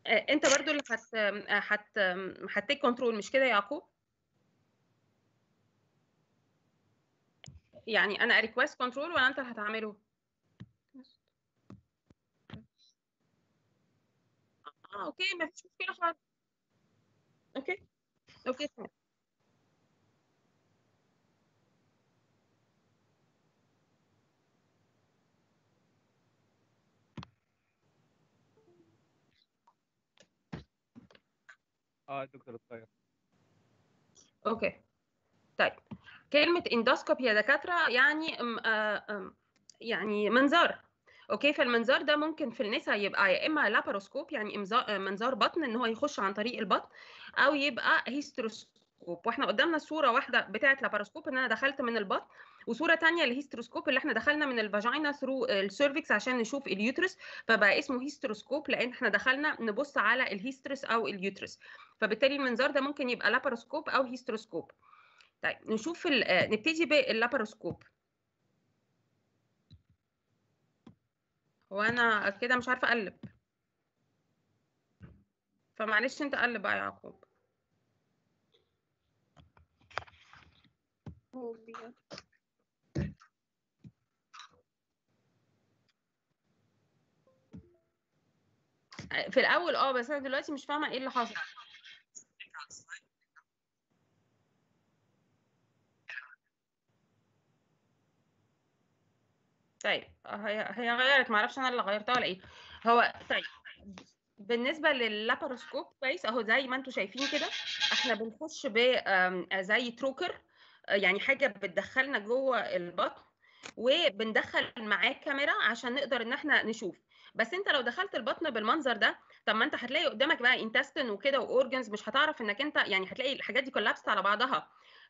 آه، انت برضو اللي هت هت هتيك كنترول مش كده يا يعقوب يعني انا ريكويست كنترول ولا انت اللي هتعمله اه اوكي ما فيش مشكله خالص اوكي اوكي تمام اه دكتور الطير اوكي طيب كلمة اندوسكوب يا دكاترة يعني أم آه، أم يعني منظار اوكي فالمنظار ده ممكن في النساء يبقى يا اما لاباروسكوب يعني إمزا- منظار بطن ان هو يخش عن طريق البطن او يبقى هيستروسكوب واحنا قدامنا صورة واحدة بتاعت لاباروسكوب ان انا دخلت من البطن وصورة تانية الهيستروسكوب اللي احنا دخلنا من الفاجينا ثرو السيرفكس عشان نشوف اليوترس فبقى اسمه هيستروسكوب لان احنا دخلنا نبص على الهيسترس او اليوترس فبالتالي المنظار ده ممكن يبقى لاباروسكوب او هيستروسكوب طيب نشوف ال- آه، نبتدي باللاباروسكوب هو انا كده مش عارفه اقلب فمعلش انت قلب بقى يا يعقوب هو بجد آه، في الاول اه بس انا دلوقتي مش فاهمه ايه اللي حصل طيب هي هي غيرت معرفش انا اللي غيرتها ولا ايه هو طيب بالنسبه لللاباروسكوب كويس اهو زي ما انتم شايفين كده احنا بنخش ب آم، زي تروكر آه، يعني حاجه بتدخلنا جوه البطن وبندخل معاه كاميرا عشان نقدر ان احنا نشوف بس انت لو دخلت البطن بالمنظر ده طب ما انت هتلاقي قدامك بقى انتستين وكده واورجنز مش هتعرف انك انت يعني هتلاقي الحاجات دي كولابست على بعضها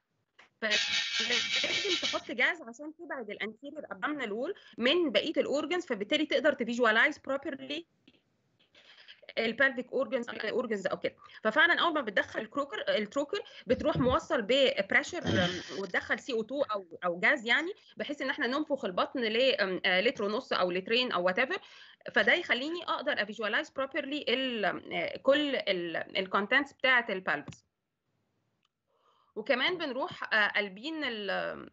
فلازم تحط جهاز عشان تبعد الانتيريور ابدومينال وول من بقيه الاورجنز فبالتالي تقدر تفيجوالايز بروبرلي البلفيك اورجنز اورجنز او كده ففعلا اول ما بتدخل الكروكر التروكر بتروح موصل ببريشر وتدخل سي او 2 او او جاز يعني بحيث ان احنا ننفخ البطن لتر ونص او لترين او وات ايفر فده يخليني اقدر افيجوالايز بروبرلي كل الكونتنتس بتاعه البلفس وكمان بنروح آه، قلبين ال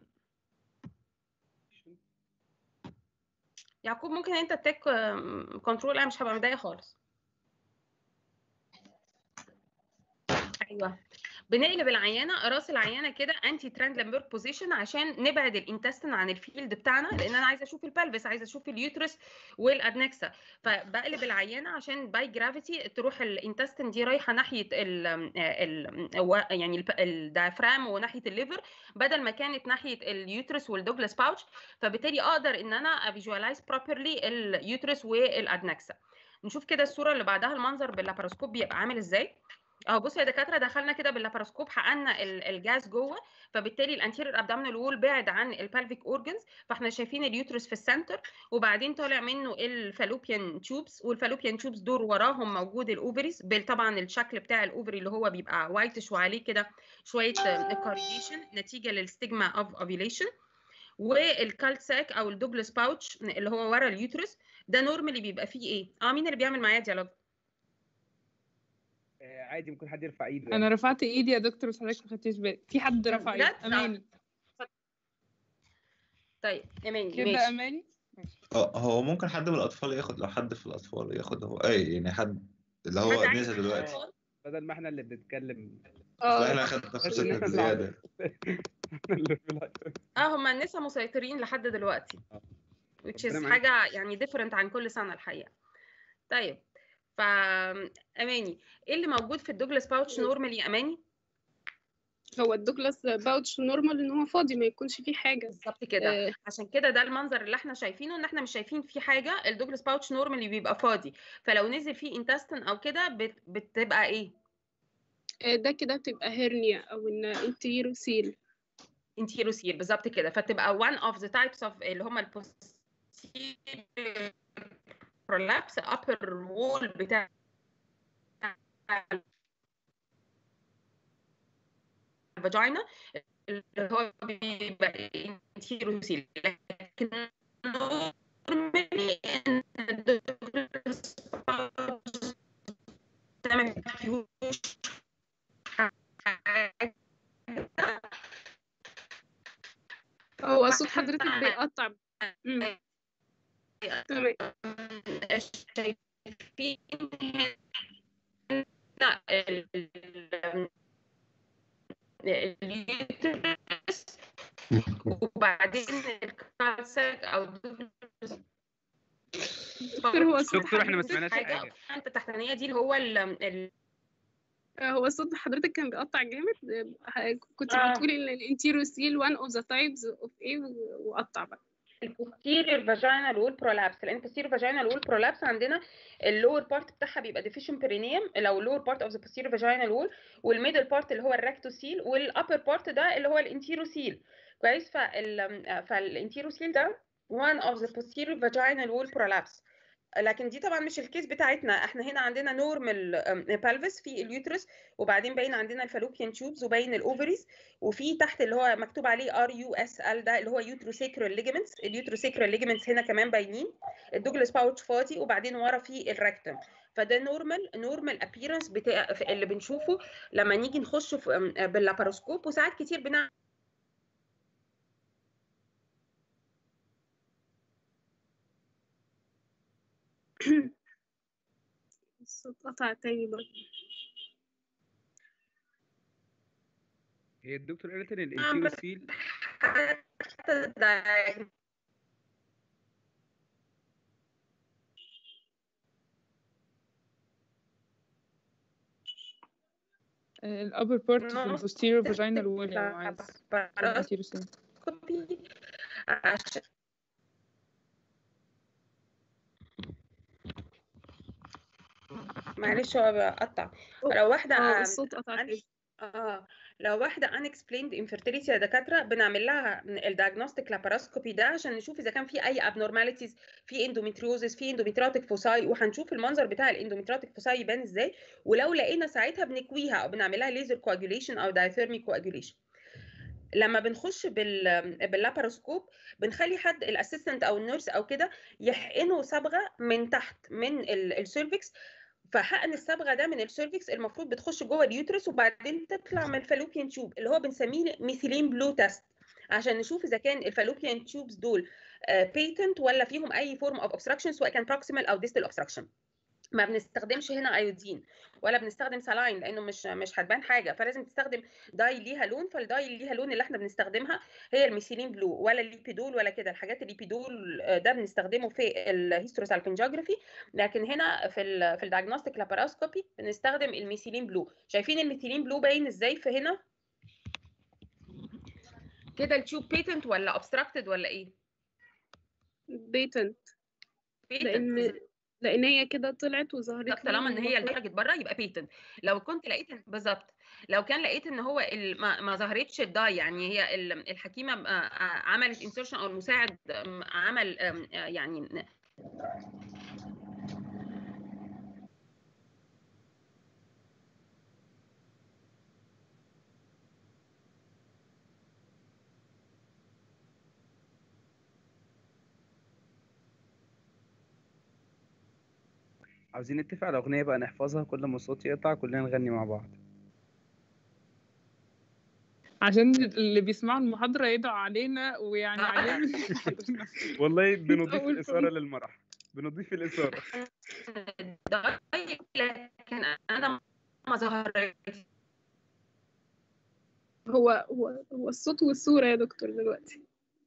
يعقوب ممكن انت تك كنترول انا مش هبقى متضايقه خالص ايوه بنقلب العيانه راس العيانه كده انتي تراندلنبرج بوزيشن عشان نبعد الانتستين عن الفيلد بتاعنا لان انا عايزه اشوف البلفس عايزه اشوف اليوترس والادنكسا فبقلب العيانه عشان باي جرافيتي تروح الانتستين دي رايحه ناحيه ال ال يعني الب- الدايفرام وناحيه الليفر بدل ما كانت ناحيه اليوترس والدوجلاس باوتش فبالتالي اقدر ان انا افيجوالايز بروبرلي اليوترس والادنكسا نشوف كده الصوره اللي بعدها المنظر باللاباروسكوب بيبقى عامل ازاي اهو بصوا يا دكاتره دخلنا كده باللاباروسكوب حققنا ال- الجاز جوه فبالتالي الانتيريور ابدومينال وول بعد عن البلفيك اورجنز فاحنا شايفين اليوترس في السنتر وبعدين طالع منه الفالوبيان تيوبس والفالوبيان تيوبس دول وراهم موجود الاوفريز طبعا الشكل بتاع الاوفري اللي هو بيبقى وايتش وعليه كده شويه كاريليشن نتيجه للستيجما اوف اوفيليشن والكالساك او الدوجلاس باوتش اللي هو ورا اليوترس ده نورمالي بيبقى فيه ايه اه مين اللي بيعمل معايا ديالوج آه، عادي ممكن حد يرفع ايده انا يعني. رفعت ايدي يا دكتور بس حضرتك ما خدتيش بالك في حد رفع ايده بجد؟ اماني طيب اماني كده ماشي اماني اه هو ممكن حد من الأطفال ياخد لو حد في الأطفال ياخد هو أي يعني حد اللي هو حد عايز نزل دلوقتي بدل ما احنا اللي بنتكلم اه احنا أخدنا بس فرصتك إن إحنا زيادة اللي في العيط. اه هم النساء مسيطرين لحد دلوقتي آه. which ربنا is معاك. حاجة يعني different عن كل سنة الحقيقة طيب ف أماني ايه اللي موجود في الدوجلاس باوتش نورمال يا أماني؟ هو الدوجلاس باوتش نورمال ان هو فاضي ما يكونش فيه حاجه بالظبط كده آه، عشان كده ده المنظر اللي احنا شايفينه ان احنا مش شايفين فيه حاجة الدوجلاس باوتش نورمالي بيبقى فاضي فلو نزل فيه انتستين او كده بت- بتبقى ايه؟ آه، ده كده تبقى هيرنيا او ان انتيروسيل انتيروسيل بالظبط كده فتبقى one of the types of اللي هم ال prolapse upper wall بتاع الفاجينا اللي هو بيبقى انتيروسيل لكن normally in the حضرتك بيقطع مم. تمام شايفين هنا ال- اليوترس وبعدين الكالسيك او دكتور هو صوت دكتور احنا ما حضرتك سمعناش حاجه حاجه انت التحتانيه دي اللي هو ال ال- هو صوت حضرتك كان بيقطع جامد آه، كنت آه. بتقولي ان الانتيروسيل one of the types of ايه وقطع بقى البوستيريور فاجينال وول برولابس لان البوستيريور فاجينال وول برولابس عندنا اللور بارت بتاعها بيبقى ديفيشن برينيوم لو اللور بارت اوف ذا posterior فاجينال وول والميدل بارت اللي هو الراكتوسيل والابر بارت ده اللي هو الانتيروسيل كويس فال فالانتيروسيل ده one of the posterior vaginal wall prolapse لكن دي طبعا مش الكيس بتاعتنا احنا هنا عندنا نورمال بالفس في اليوترس وبعدين باين عندنا الفالوبيان تيوبز وباين الاوفريز وفي تحت اللي هو مكتوب عليه ار يو اس ال ده اللي هو يوتروسيكرال ليجمنتس اليوتروسيكرال ليجمنتس هنا كمان باينين الدوجلاس باوتش فاضي وبعدين ورا في الركتم فده نورمال نورمال ابييرنس بتاع اللي بنشوفه لما نيجي نخش في باللاباروسكوب وساعات كتير بنعمل الصوت قطع تاني برضه هي الدكتور قالت ان الانتيروسيل حتى diagnosis الأبر بارت في نص البوستيريور فاجينال وول يا معاذ laparoscopy anterior عشان معلش هو بقطع لو واحدة اه آم، الصوت قطع تاني اه لو واحدة unexplained infertility يا دكاترة بنعمل لها الديagnostic laparoscopy ده عشان نشوف إذا كان في أي abnormalities في endometriosis في endometriotic foci وهنشوف المنظر بتاع الاندوميتريوتيك foci يبان إزاي ولو لقينا ساعتها بنكويها أو بنعمل لها laser coagulation أو diathermic coagulation لما بنخش بال باللاباروسكوب بنخلي حد الاسيستنت او النيرس او كده يحقنوا صبغه من تحت من السيرفكس فحقن الصبغه ده من السيرفكس المفروض بتخش جوه اليوترس وبعدين تطلع من الفالوبيان تيوب اللي هو بنسميه ميثيلين بلو تيست عشان نشوف اذا كان الفالوبيان تيوبز دول بيتنت ولا فيهم اي فورم اوف اوبستراكشن سواء كان بروكسيمال او ديستال اوبستراكشن ما بنستخدمش هنا ايودين ولا بنستخدم سلاين لانه مش مش هتبان حاجه فلازم تستخدم داي ليها لون فالداي اللي ليها لون اللي احنا بنستخدمها هي الميثيلين بلو ولا الليبيدول ولا كده الحاجات الليبيدول آه، ده بنستخدمه في الهيستروسالفنجيوجرافي لكن هنا في ال في الديagnostic لاباراسكوبي بنستخدم الميثيلين بلو شايفين الميثيلين بلو باين ازاي في هنا كده التيوب بيتنت ولا obstructed ولا ايه بيتنت patent. لان لان هي كده طلعت وظهرت بالظبط لي طالما ان هي المفروض- خرجت بره يبقى بيتنت لو كنت لقيت إن- بالظبط لو كان لقيت ان هو ال- ما, ما ظهرتش الداي يعني هي ال- الحكيمه آه، آه، عملت انسرشن او المساعد آم، عمل آم، آه، يعني عاوزين نتفق على اغنيه بقى نحفظها كل ما الصوت يقطع كلنا نغني مع بعض عشان اللي بيسمعوا المحاضرة يدعوا علينا ويعني علينا والله بنضيف أول الاثاره فوق. للمرح بنضيف الاثاره الداي لكن انا ما ظهرت هو هو هو الصوت والصورة يا دكتور دلوقتي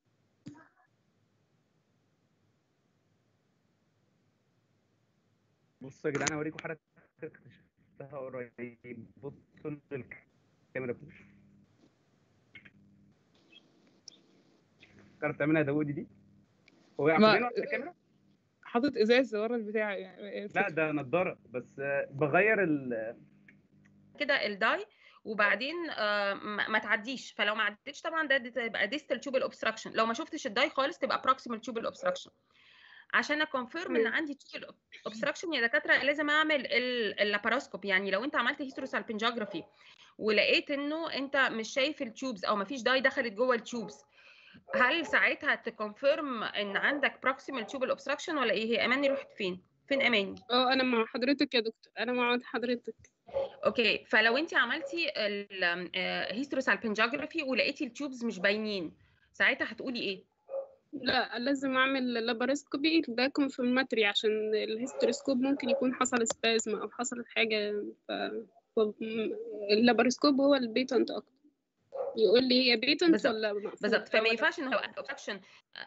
بصوا يا جدعان اوريكم حاجه اكتشفتها قريب بصوا للكاميرا فكرت تعملها يا داوودي دي هو ما- عاملين على الكاميرا حاطط ازاز ورا البتاع يعني لا ده نضاره بس آه، بغير ال كده الداي وبعدين آه، ما ما تعديش فلو ما عدتش طبعا ده ده تبقى ديستال تيوبال اوبستراكشن لو ما شفتش الداي خالص تبقى بروكسيمال تيوبال اوبستراكشن عشان اكونفيرم ان مم. عندي تيوبال اوبستراكشن يا دكاتره لازم اعمل ال- اللاباروسكوب يعني لو انت عملت هيستروسالبنجوجرافي ولقيت انه انت مش شايف التيوبز او ما فيش داي دخلت جوه التيوبز هل ساعتها تكونفيرم ان عندك بروكسيمال تيوبال اوبستراكشن ولا ايه هي اماني رحت فين فين اماني اه انا مع حضرتك يا دكتور انا مع حضرتك اوكي فلو انت عملتي الهيستروسالبنجوجرافي ولقيتي التيوبز مش باينين ساعتها هتقولي ايه لا لازم اعمل لاباراسكوبي ده كونفirmatory عشان الهيستروسكوب ممكن يكون حصل سبازم او حصلت حاجه ف ف- اللاباراسكوب هو البيتنت اكتر يقول لي هي بيتنت بالظبط. ولا مقفول بالظبط فما ولا- ينفعش ان هو اوبستراكشن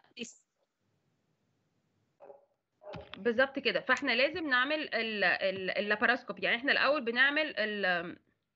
بالظبط كده فاحنا لازم نعمل اللاباراسكوب يعني احنا الاول بنعمل ال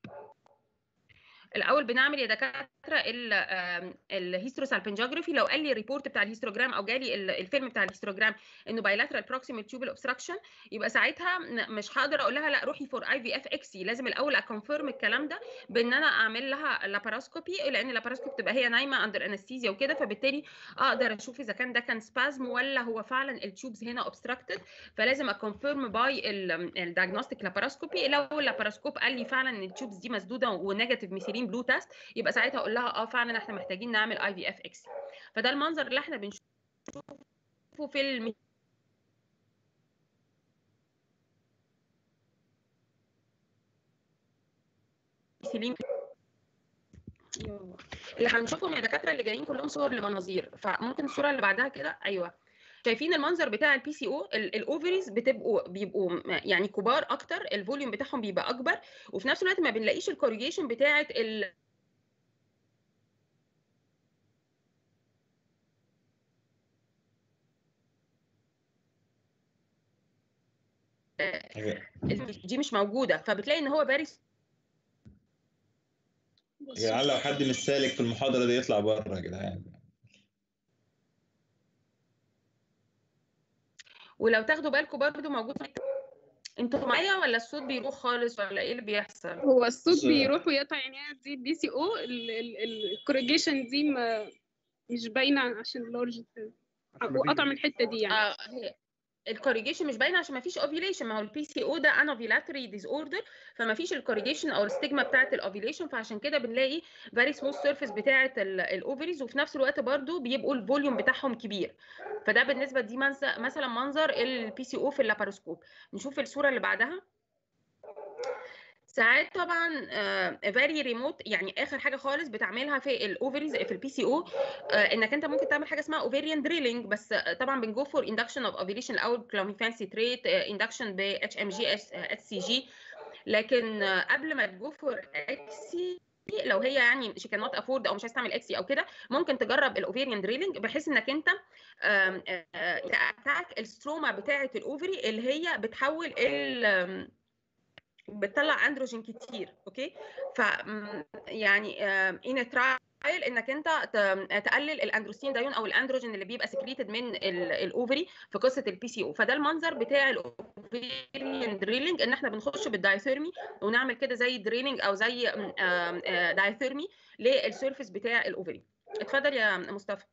الاول بنعمل يا دكاتره الهيستروسالبنجوجرافي لو قال لي الريبورت بتاع الهيستوجرام او جالي ال- الفيلم بتاع الهيستوجرام انه بايلاترال بروكسيمال تيوبل اوبستراكشن يبقى ساعتها م- مش هقدر اقول لها لا روحي فور اي في اف اكسي لازم الاول اكونفيرم الكلام ده بان انا اعمل لها لاباراسكوبي لان اللاباراسكوبي بتبقى هي نايمه اندر انستيزيا وكده فبالتالي اقدر اشوف اذا كان ده كان سبازم ولا هو فعلا التيوبز هنا اوبستراكتد فلازم اكونفيرم باي الدايجنوستيك لاباراسكوبي لو اللاباراسكوب قال لي فعلا ان التيوبز دي مسدوده ونيجاتيف ميثيلين بلو تيست يبقى ساعتها اقول لها اه فعلا احنا محتاجين نعمل اي في اف اكس فده المنظر اللي احنا بنشوفه في الم... ميثيلين اللي هنشوفهم يا دكاتره اللي جايين كلهم صور لمناظير فممكن الصوره اللي بعدها كده ايوه شايفين المنظر بتاع البي سي او الاوفريز بتبقوا بيبقوا يعني كبار اكتر الفوليوم بتاعهم بيبقى اكبر وفي نفس الوقت ما بنلاقيش الكوريجيشن بتاعه ال دي مش موجوده فبتلاقي ان هو فيري يا جدعان لو حد مش سالك في المحاضرة دي يطلع بره يا جدعان ولو تاخدوا بالكم برضو موجود انتوا معايا ولا الصوت بيروح خالص ولا ايه اللي بيحصل هو الصوت بس- بيروح ويقطع يعني أنا دي بي سي او الكوريجيشن دي ما مش باينه عشان لارج عشان وقطع من مفيش- الحته دي يعني اه هي الكوريجيشن مش باينه عشان ما فيش اوفيليشن ما هو البي سي او ده انوفيلاتري ديز اوردر فما فيش الكوريجيشن او الستيجما بتاعه الاوفيليشن فعشان كده بنلاقي فيري سموث سيرفيس بتاعه الاوفريز وفي نفس الوقت برضو بيبقوا الفوليوم بتاعهم كبير فده بالنسبه دي منز- مثلا منظر البي سي او في اللاباروسكوب نشوف الصوره اللي بعدها ساعات طبعا فيري ريموت يعني اخر حاجه خالص بتعملها في الاوفريز في البي سي او انك انت ممكن تعمل حاجه اسمها اوفيريان دريلينج بس آه، طبعا بنجو فور اندكشن اوف اوفيليشن الاول كلوميفان سيتريت اندكشن ب اتش ام جي اس سي جي لكن آه، قبل ما تجو فور اكسي لو هي يعني شي كان نوت افورد او مش عايز تعمل اكسي او كده ممكن تجرب الاوفيريان دريلينج بحيث انك انت تاتاك الستروما بتاعه الاوفري اللي هي بتحول ال آم، بتطلع اندروجين كتير اوكي ف م، يعني ان ترايل انك انت ت- تقلل الاندروستين دايون او الاندروجين اللي بيبقى سكريتد من ال- الاوفري في قصه البي سي او فده المنظر بتاع الاوفريان دريلينج ان احنا بنخش بالدايثيرمي ونعمل كده زي دريننج او زي م، آم، آه، دايثيرمي للسيرفيس بتاع الاوفري اتفضل يا مصطفى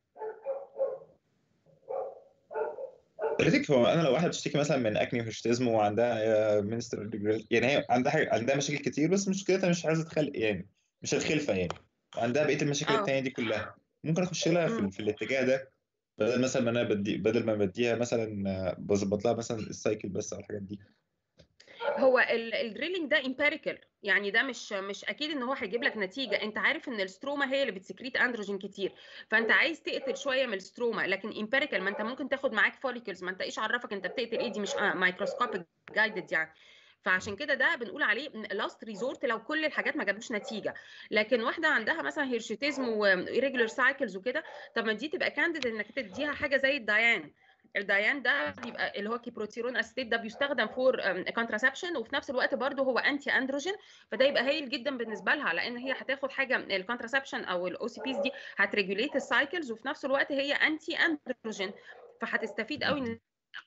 حضرتك هو انا لو واحده بتشتكي مثلا من اكني وهشتزم وعندها منستر يعني هي عندها حاجة عندها مشاكل كتير بس مشكلتها مش عايزه تخلق يعني مش الخلفه يعني وعندها بقيه المشاكل آه. التانيه دي كلها ممكن اخش لها في, مم. في الاتجاه ده بدل مثلا ما انا بدي بدل ما بديها مثلا آه، بظبط لها مثلا السايكل بس او الحاجات دي هو الدريلينج ده امبيريكال يعني ده مش مش اكيد ان هو هيجيب لك نتيجه انت عارف ان الستروما هي اللي بتسكريت اندروجين كتير فانت عايز تقتل شويه من الستروما لكن امبيريكال ما انت ممكن تاخد معاك فوليكلز ما انت ايش عرفك انت بتقتل ايه دي مش مايكروسكوبيك جايدد يعني فعشان كده ده بنقول عليه لاست ريزورت لو كل الحاجات ما جابوش نتيجه لكن واحده عندها مثلا هيرشيتيزم وإيريجولار سايكلز وكده طب ما دي تبقى كانديد انك تديها حاجه زي الديان الديان ده بيبقى اللي هو كيبروتيرون اسيتيت ده بيستخدم فور كونتراسبشن وفي نفس الوقت برضه هو انتي اندروجين فده يبقى هايل جدا بالنسبه لها لان هي هتاخد حاجه الكونتراسبشن او الاو سي بيز دي هتريجوليت السايكلز وفي نفس الوقت هي انتي اندروجين فهتستفيد قوي ان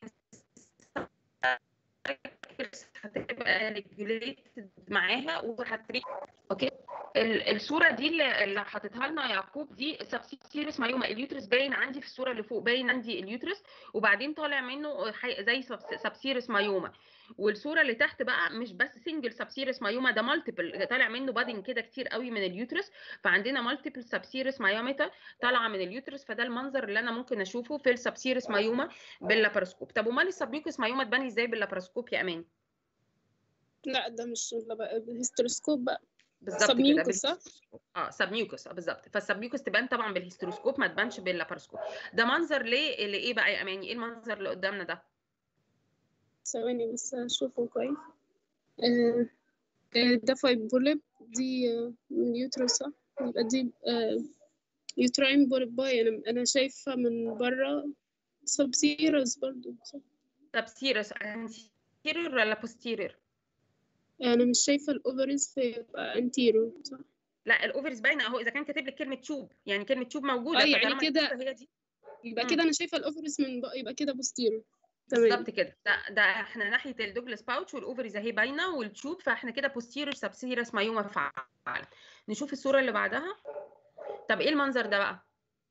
هتبقى ريجوليتد معاها وهتريك اوكي ال- الصوره دي اللي اللي حاططها لنا يعقوب دي سبسيريس مايوما اليوترس باين عندي في الصوره اللي فوق باين عندي اليوترس وبعدين طالع منه حي- زي سبسيريس مايوما والصوره اللي تحت بقى مش بس سنجل سبسيريس مايوما ده مالتيبل طالع منه بادنج كده كتير قوي من اليوترس فعندنا مالتيبل سبسيريس مايوميتا طالعه من اليوترس فده المنظر اللي انا ممكن اشوفه في السبسيريس مايوما باللاباراسكوب طب امال السبيوكس مايوما تبان ازاي باللاباراسكوب يا امان لا ده مش هيستروسكوب بقى بالظبط كده سبميوكس صح؟ اه سبميوكس اه بالظبط فالسبميوكس تبان طبعا بالهيستروسكوب ما تبانش باللاباروسكوب ده منظر ليه لايه بقى يا اماني ايه المنظر اللي قدامنا ده ثواني بس اشوفه كويس آه، آه، ده فايبوليب دي آه، من اليوترس صح؟ يبقى دي يوتراين بوليباي انا انا شايفة من بره سبسيرس برضو صح؟ طب سيرس انتيريور ولا بوستيريور انا مش شايفة الاوفرز فيبقى انتيرو صح؟ لا الاوفرز باينه اهو اذا كان كاتب لك كلمه تشوب يعني كلمه تشوب موجوده اه يعني فطالما كده التشوب هي دي يبقى مم. كده انا شايفة الاوفرز من بقى يبقى كده بوستيرو تمام بالظبط كده ده, ده احنا ناحيه الدوجلاس باوتش والاوفرز اهي باينه والتشوب فاحنا كده بوستيريور سبسيرس مايوما فعلا نشوف الصوره اللي بعدها طب ايه المنظر ده بقى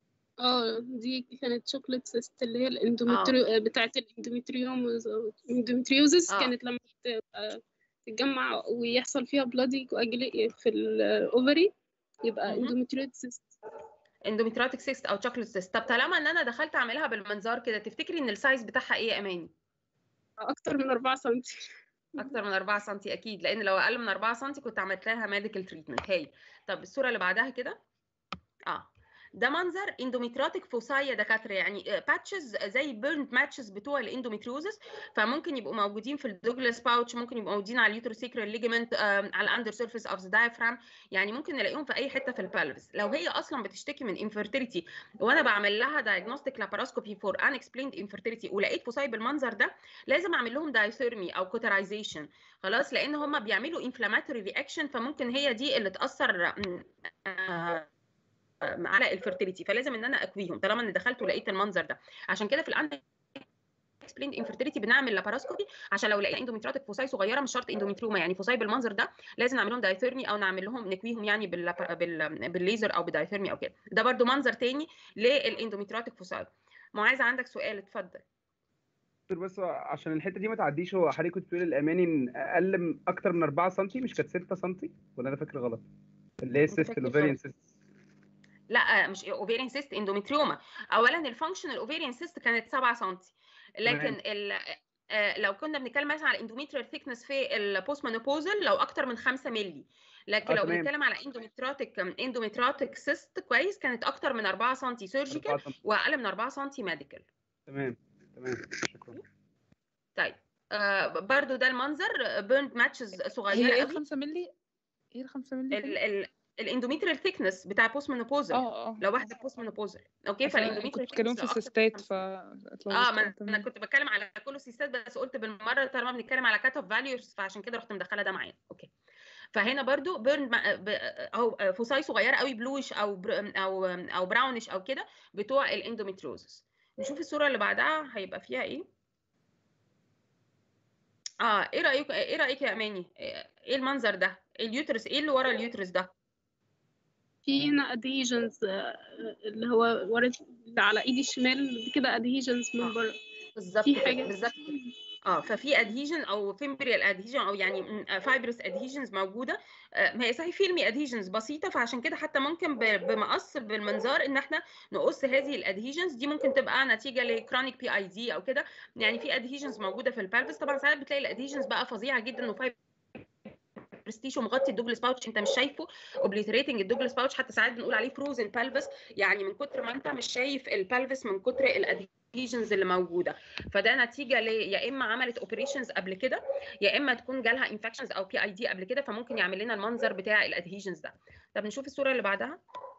اه دي كانت شوكليت سيست اللي هي الاندومتريو بتاعت الاندومتريومز أو الاندومتريوزس آه. كانت لما تبقى تتجمع ويحصل فيها بلادي في الاوفري يبقى مهم. اندومتريوز سيست اندوميتراتيك سيست او تشوكلت سيست طب طالما ان انا دخلت اعملها بالمنظار كده تفتكري ان السايز بتاعها ايه يا اماني اكتر من 4 سم اكتر من 4 سم اكيد لان لو اقل من 4 سم كنت عملت لها ميديكال تريتمنت هاي طب الصوره اللي بعدها كده اه ده منظر اندوميتراتيك فوساي يا دكاتره يعني باتشز زي بيرند ماتشز بتوع الاندوميتريوزس فممكن يبقوا موجودين في الدوجلاس باوتش ممكن يبقوا موجودين على اليوتروسيكرال ليجمنت على الاندر سيرفيس اوف ذا دايفرام يعني ممكن نلاقيهم في اي حته في البلفس لو هي اصلا بتشتكي من انفيرتيليتي وانا بعمل لها دايجنوستيك لاباراسكوبي فور ان اكسبليند انفيرتيليتي ولقيت فوساي بالمنظر ده لازم اعمل لهم دايثيرمي او كوترايزيشن خلاص لان هم بيعملوا انفلاماتوري رياكشن فممكن هي دي اللي تاثر آه، على الفيرتيليتي فلازم ان انا اكويهم طالما اني دخلت ولقيت المنظر ده عشان كده في الان اكسبليند انفيرتيليتي بنعمل لاباراسكوبي عشان لو لقينا اندوميتراتيك فوساي صغيره مش شرط اندوميتروما يعني فوساي بالمنظر ده لازم نعمل لهم دايثيرمي او نعمل لهم نكويهم يعني بال بال بالليزر او بدايثيرمي او كده ده برده منظر تاني للاندوميتراتيك فوساي معاذ عندك سؤال اتفضل دكتور بس عشان الحته دي ما تعديش هو حضرتك كنت بتقول الاماني ان اقل من اكتر من 4 سم مش كانت 6 سم ولا انا فاكر غلط اللي هي السيست فاكر الاوفيريان غلط. سيست لا مش اوفيريان سيست اندوميتريوما اولا الفانكشنال اوفيريان سيست كانت 7 سم لكن ال آه، لو كنا بنتكلم مثلا على اندوميتريال ثيكنس في البوست مانوبوزال لو اكتر من 5 مللي لكن آه، لو تمام. بنتكلم على اندوميتراتيك اندوميتراتيك سيست كويس كانت اكتر من 4 سم سيرجيكال 4 سم واقل من 4 سم ميديكال تمام تمام شكرا طيب آه برضو ده المنظر بيرند ماتشز هي صغيره ايه قوي الخمسة ملي؟ ايه الخمسة ملي؟ ال ال الاندوميتريال ثيكنس بتاع بوست مانوبوزال اه اه لو واحده بوست مانوبوزال اوكي عشان فالاندوميتريال كنت بتكلم في thickness لو أكتر من السيستات خمسة ف اه ما أنا- انا كنت بتكلم على كولوسيستات بس قلت بالمره طالما بنتكلم على كات اوف فاليوز فعشان كده رحت مدخله ده معايا اوكي فهنا برضو بيرن اهو فوساي صغيره قوي بلوش او بر او او براونش او كده بتوع الاندوميتروزس نشوف الصوره اللي بعدها هيبقى فيها ايه اه ايه رايك ايه رايك يا اماني ايه المنظر ده اليوترس ايه اللي ورا اليوترس ده في هنا ادهيجنز اللي هو ورد اللي على ايدي الشمال كده ادهيجنز آه. من بره بالظبط في كده حاجه بالظبط كده اه ففي ادهيجن او فيمبريال ادهيجن او يعني فايبرس ادهيجنز موجوده آه، ما هي صحيح فيلمي ادهيجنز بسيطه فعشان كده حتى ممكن ب- بمقص بالمنظار ان احنا نقص هذه الادهيجنز دي ممكن تبقى نتيجه لكرونيك بي اي دي او كده يعني في ادهيجنز موجوده في البلفس طبعا ساعات بتلاقي الادهيجنز بقى فظيعه جدا وفايبر برستيشو مغطي الدوجلاس باوتش انت مش شايفه اوبليتريتنج الدوجلاس باوتش حتى ساعات بنقول عليه فروزن بلفس يعني من كتر ما انت مش شايف البلفس من كتر الادهيجنز اللي موجوده فده نتيجه ل يا اما عملت اوبريشنز قبل كده يا اما تكون جالها انفكشنز او بي اي دي قبل كده فممكن يعمل لنا المنظر بتاع الادهيجنز ده طب نشوف الصوره اللي بعدها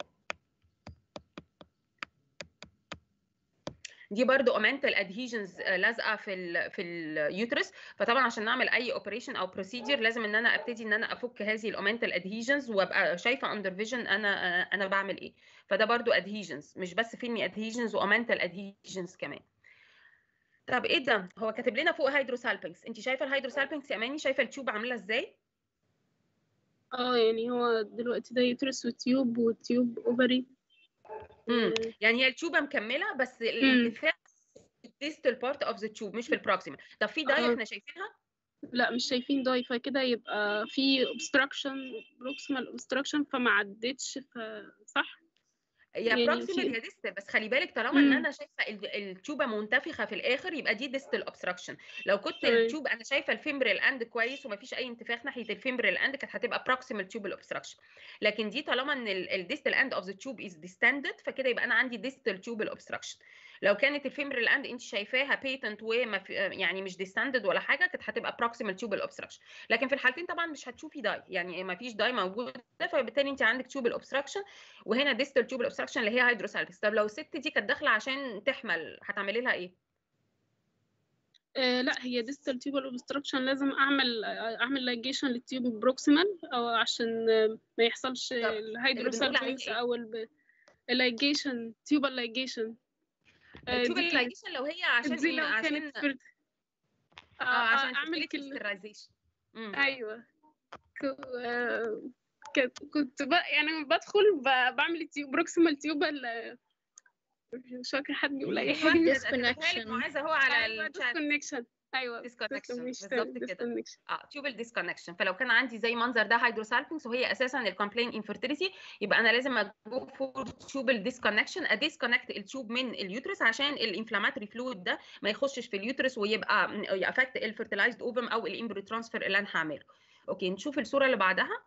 دي برضو اومنتال ادهيجنز لازقه في ال في اليوترس فطبعا عشان نعمل اي اوبريشن او بروسيجر لازم ان انا ابتدي ان انا افك هذه الاومنتال ادهيجنز وابقى شايفه اندر فيجن انا انا بعمل ايه فده برضو ادهيجنز مش بس فيلمي ادهيجنز واومنتال ادهيجنز كمان طب ايه ده هو كاتب لنا فوق هيدروسالبنكس انت شايفه الهيدروسالبنكس يا اماني شايفه التيوب عامله ازاي اه يعني هو دلوقتي ده يوترس وتيوب وتيوب اوفري امم يعني هي التيوبه مكمله بس الانتفاع distal part of the tube مش في البروكسيمال طب في داي آه. احنا شايفينها لا مش شايفين داي فكده يبقى في obstruction proximal obstruction فما عدتش ف- صح هي يعني بروكسيمال في- هي ديستال بس خلي بالك طالما ان مم. انا شايفه ال- التوبه منتفخه في الاخر يبقى دي ديستال اوبستراكشن لو كنت تمام. التوب انا شايفه الفيمبرال اند كويس ومفيش اي انتفاخ ناحيه الفيمبرال اند كانت هتبقى بروكسيمال تيوبال اوبستراكشن لكن دي طالما ان الديستال اند اوف ذا تيوب از ديستندد فكده يبقى انا عندي ديستال تيوبال اوبستراكشن لو كانت الفيمبرال اند انت شايفاها بيتنت وما في يعني مش ديستندد ولا حاجه كانت هتبقى بروكسيمال تيوبال اوبستراكشن لكن في الحالتين طبعا مش هتشوفي داي يعني ما فيش داي موجود فبالتالي انت عندك تيوبال اوبستراكشن وهنا ديستال تيوبال اوبستراكشن اللي هي هيدروسالفيس طب لو الست دي كانت داخله عشان تحمل هتعملي لها ايه؟ آه لا هي distal tubal obstruction لازم اعمل آه، اعمل ligation للتيوب بروكسيمال او عشان آه، ما يحصلش بنقول عليه الهيدروسالفيس إيه؟ او اللايجيشن تيوبال لايجيشن التيوبال لايجيشن لو هي عشان دي لو عشان كانت spirit- اه آه، عشان آه، اعمل كل ستيرايزيشن ايوه ك- آه، كنت كنت ب... يعني بدخل ب... بعمل التيوب بروكسيمال تيوبال مش فاكره حد بيقول اي حاجه disconnection معاذ اهو على ايوه الشات disconnection ايوه disconnection disconnection بالظبط كده disconnection. اه تيوبال ديسكونكشن فلو كان عندي زي منظر ده هيدروسالفنكس وهي اساسا الكومبلين انفيرتيليتي يبقى انا لازم اجو فور تيوبال ديسكونكشن اديسكونكت التيوب من اليوترس عشان الانفلاماتوري فلويد ده ما يخشش في اليوترس ويبقى يافكت الفيرتلايزد اوفم او الامبريو ترانسفير اللي انا هعمله اوكي نشوف الصوره اللي بعدها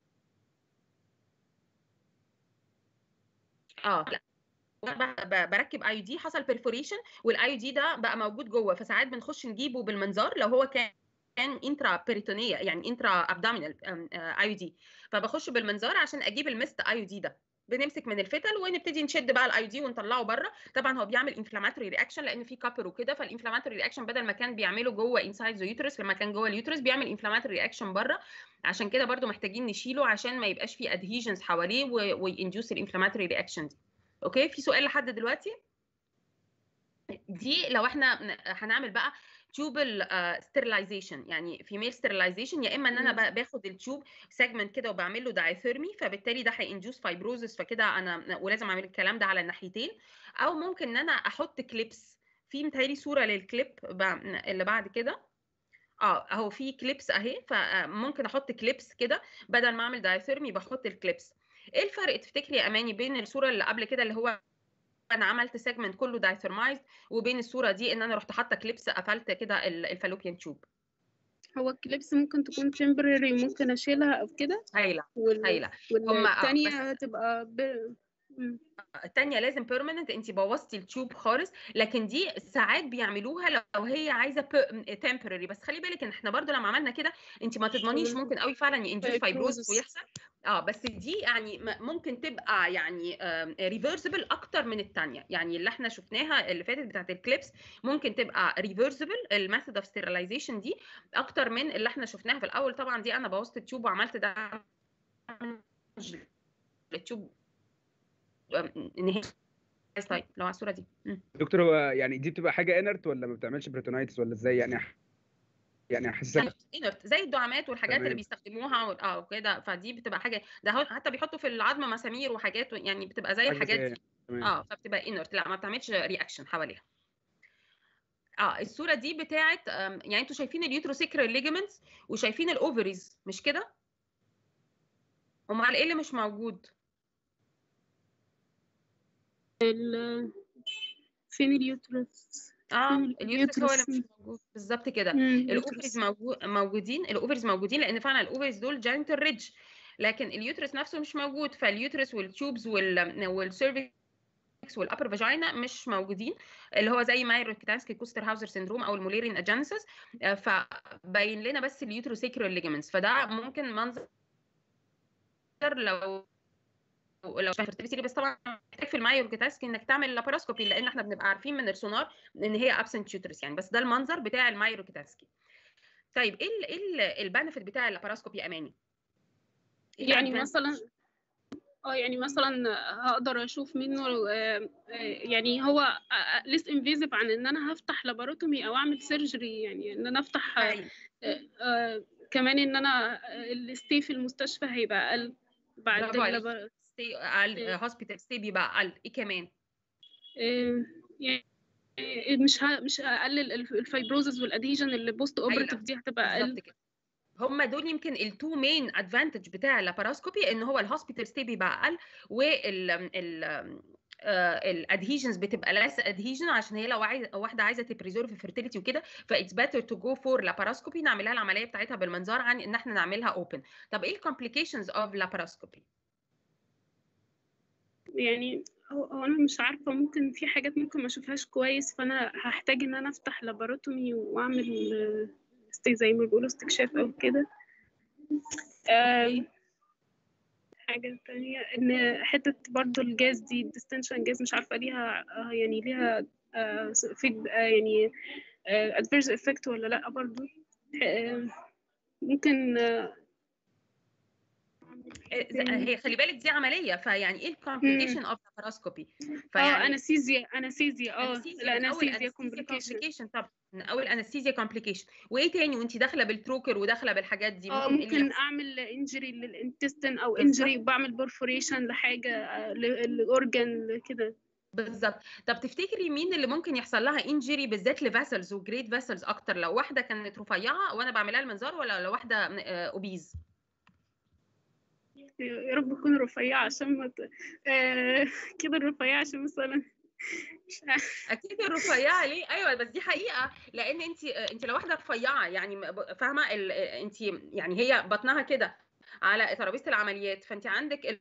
اه لا ب- ب- بركب اي دي حصل بيرفوريشن والاي دي ده بقى موجود جوه فساعات بنخش نجيبه بالمنظار لو هو كان كان انترا بيريتونيه يعني انترا ابدومينال اي دي فبخش بالمنظار عشان اجيب المست اي دي ده بنمسك من الفتل ونبتدي نشد بقى الاي دي ونطلعه بره طبعا هو بيعمل انفلاماتوري رياكشن لان في كابر وكده فالانفلاماتوري رياكشن بدل ما كان بيعمله جوه انسايد ذا يوترس لما كان جوه اليوترس بيعمل انفلاماتوري رياكشن بره عشان كده برضو محتاجين نشيله عشان ما يبقاش فيه ادهيجنز حواليه وينديوس الانفلاماتوري رياكشن دي اوكي في سؤال لحد دلوقتي دي لو احنا هنعمل بقى تيوبل ستيرلايزيشن يعني فيميل ستيرلايزيشن يا اما ان انا ب- باخد التيوب سيجمنت كده وبعمل له دايثيرمي فبالتالي ده هينديوس فايبروزس فكده انا ولازم اعمل الكلام ده على الناحيتين او ممكن ان انا احط كليبس في متهيألي صوره للكليب ب- اللي بعد كده اه اهو في كليبس اهي فممكن احط كليبس كده بدل ما اعمل دايثيرمي بحط الكليبس ايه الفرق تفتكري يا اماني بين الصوره اللي قبل كده اللي هو انا عملت سيجمنت كله دايثرمايزد وبين الصوره دي ان انا رحت حاطه كليبس قفلت كده ال- الفالوبيان تيوب هو الكليبس ممكن تكون temporary ممكن اشيلها او كده هايله وال... هايله هما اه والتانية بس تبقى ب... مم. التانية لازم بيرمننت انت بوظتي التيوب خالص لكن دي ساعات بيعملوها لو هي عايزه تمبرري بس خلي بالك ان احنا برضو لما عملنا كده انت ما تضمنيش ممكن قوي فعلا ينديوس فايبروز Fibrosis. ويحصل اه بس دي يعني م- ممكن تبقى يعني ريفرسبل اكتر من التانية يعني اللي احنا شفناها اللي فاتت بتاعت الكليبس ممكن تبقى ريفرسبل الميثود اوف ستيرلايزيشن دي اكتر من اللي احنا شفناها في الاول طبعا دي انا بوظت التيوب وعملت ده التيوب نهائي طيب لو على الصوره دي مم. دكتور هو يعني دي بتبقى حاجه انرت ولا ما بتعملش بريتونايتس ولا ازاي يعني يعني حاسسك انرت زي الدعامات والحاجات اللي تمام. بيستخدموها و- اه وكده فدي بتبقى حاجه ده هو حتى بيحطوا في العظم مسامير وحاجات يعني بتبقى زي حاجه الحاجات زي دي تمام اه فبتبقى انرت لا ما بتعملش رياكشن حواليها اه الصوره دي بتاعت آم، يعني انتوا شايفين اليوتروسيكرال ليجمنتس وشايفين الاوفريز مش كده امال ايه اللي مش موجود ال... فين اليوترس اه مم، اليوترس هو اللي اليوترس. مش موجود بالظبط كده مم، الاوفرز موجود موجودين الاوفرز موجودين لان فعلا الاوفرز دول جاينتال ريدج لكن اليوترس نفسه مش موجود فاليوترس والتيوبز وال والسيرفكس والابر فاجينا مش موجودين اللي هو زي مايرو كيتانسكي كوستر هاوزر سيندروم او الموليرين اجانسس فباين لنا بس اليوتروسيكرال ليجمنتس فده ممكن منظر لو لو مش fertility بس طبعا محتاج في المايو كيتاسكي انك تعمل لاباراسكوبي لان احنا بنبقى عارفين من السونار ان هي ابسنت يوترس يعني بس ده المنظر بتاع المايرو كيتاسكي طيب ايه ال ايه البنفيت بتاع اللاباراسكوبي يا اماني إيه يعني الadvantage؟ مثلا اه يعني مثلا هقدر اشوف منه آه، آه، يعني هو ليس انفيزيف عن ان انا هفتح لاباروتومي او اعمل سيرجري يعني ان انا افتح آه، أيوة. آه، كمان ان انا الستي في المستشفى هيبقى اقل بعد برافو عليك. اللابا- stay اقل هوسبيتال ستي بيبقى اقل ايه كمان آه، يعني آه، مش ه... مش هقلل الف- الفايبروزز والادهيجن اللي بوست اوبراتيف دي هتبقى اقل بالظبط كده هم دول يمكن التو مين ادفانتج بتاع اللاباراسكوبي ان هو الهوسبيتال ستي بيبقى اقل وال ال الادهيجنز بتبقى less ادهيجن عشان هي لو عايزه واحده عايزه تبريزيرف فيرتيليتي وكده فايتس بيتر تو جو فور لاباراسكوبي نعملها العمليه بتاعتها بالمنظار عن ان احنا نعملها اوبن طب ايه الكومبليكيشنز اوف لاباراسكوبي يعني هو هو انا مش عارفه ممكن في حاجات ممكن ما اشوفهاش كويس فانا هحتاج ان انا افتح لاباروتومي واعمل آه، است- زي ما بيقولوا استكشاف او كده آم، حاجة تانية إن حتة برضو الجاز دي الديستنشن جاز مش عارفة ليها آه، يعني ليها آه، فيد- آه، يعني ادفيرس افكت ولا لأ برضو آه، ممكن آه، هي خلي بالك دي عمليه فيعني ايه الكومبليكيشن اوف لاباراسكوبي اه انستيزيا انستيزيا اه لا انستيزيا انستيزيا كومبليكيشن كومبليكيشن طب من اول انستيزيا كومبليكيشن وايه تاني وانت داخله بالتروكر وداخله بالحاجات دي اه إيه اللي ممكن يحصل؟ اعمل انجري للانتستين او بالظبط. انجري بعمل بورفوريشن لحاجه الاورجن كده بالظبط طب تفتكري مين اللي ممكن يحصل لها انجري بالذات لفاسلز وجريد فاسلز اكتر لو واحده كانت رفيعه وانا بعملها المنظار ولا لو واحده اوبيز يا رب تكون رفيعه عشان ما ت... آه كده الرفيعه عشان مثلا مش عارفة. اكيد الرفيعه ليه ايوه بس دي حقيقه لان انت انت لو واحده رفيعه يعني م- فاهمه ال- انت يعني هي بطنها كده على ترابيزه العمليات فانت عندك ال-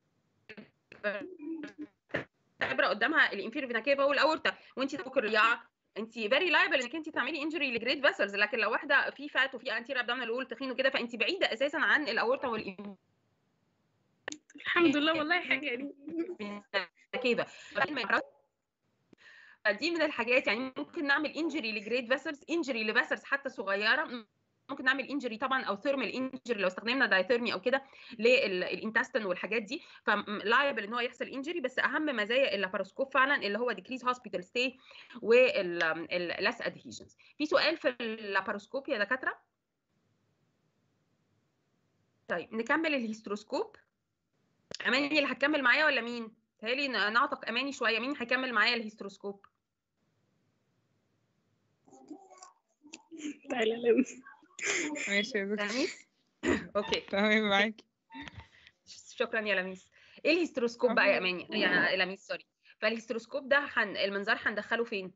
الابره قدامها الانفيريور فينا كيفا والاورتا وانت فوق الرياعه انت فيري لايبل انك انت تعملي انجري لجريد فيسلز لكن لو واحده في فات وفي انتير ابدومينال وول تخين وكده فانت بعيده اساسا عن الاورتا والانفيريور الحمد لله والله حاجه يعني كيفا فدي من الحاجات يعني ممكن نعمل انجري لجريد فيسلز انجري لفيسلز حتى صغيره ممكن نعمل انجري طبعا او ثيرمال انجري لو استخدمنا دايثيرمي او كده للانتستين والحاجات دي فلايبل ان هو يحصل انجري بس اهم مزايا اللاباروسكوب فعلا اللي هو ديكريز هوسبيتال ستي واللاس ادهيجنز في سؤال في اللاباروسكوب يا دكاتره طيب نكمل الهيستروسكوب اماني اللي هتكمل معايا ولا مين تهيألي نعتق اماني شويه مين هيكمل معايا الهيستروسكوب تعالى لم ماشي يا دكتور لميس اوكي تمام معاكي شكرا يا لميس ايه الهيستروسكوب بقى يا اماني يا لميس سوري فالهيستروسكوب ده حن... المنظار هندخله فين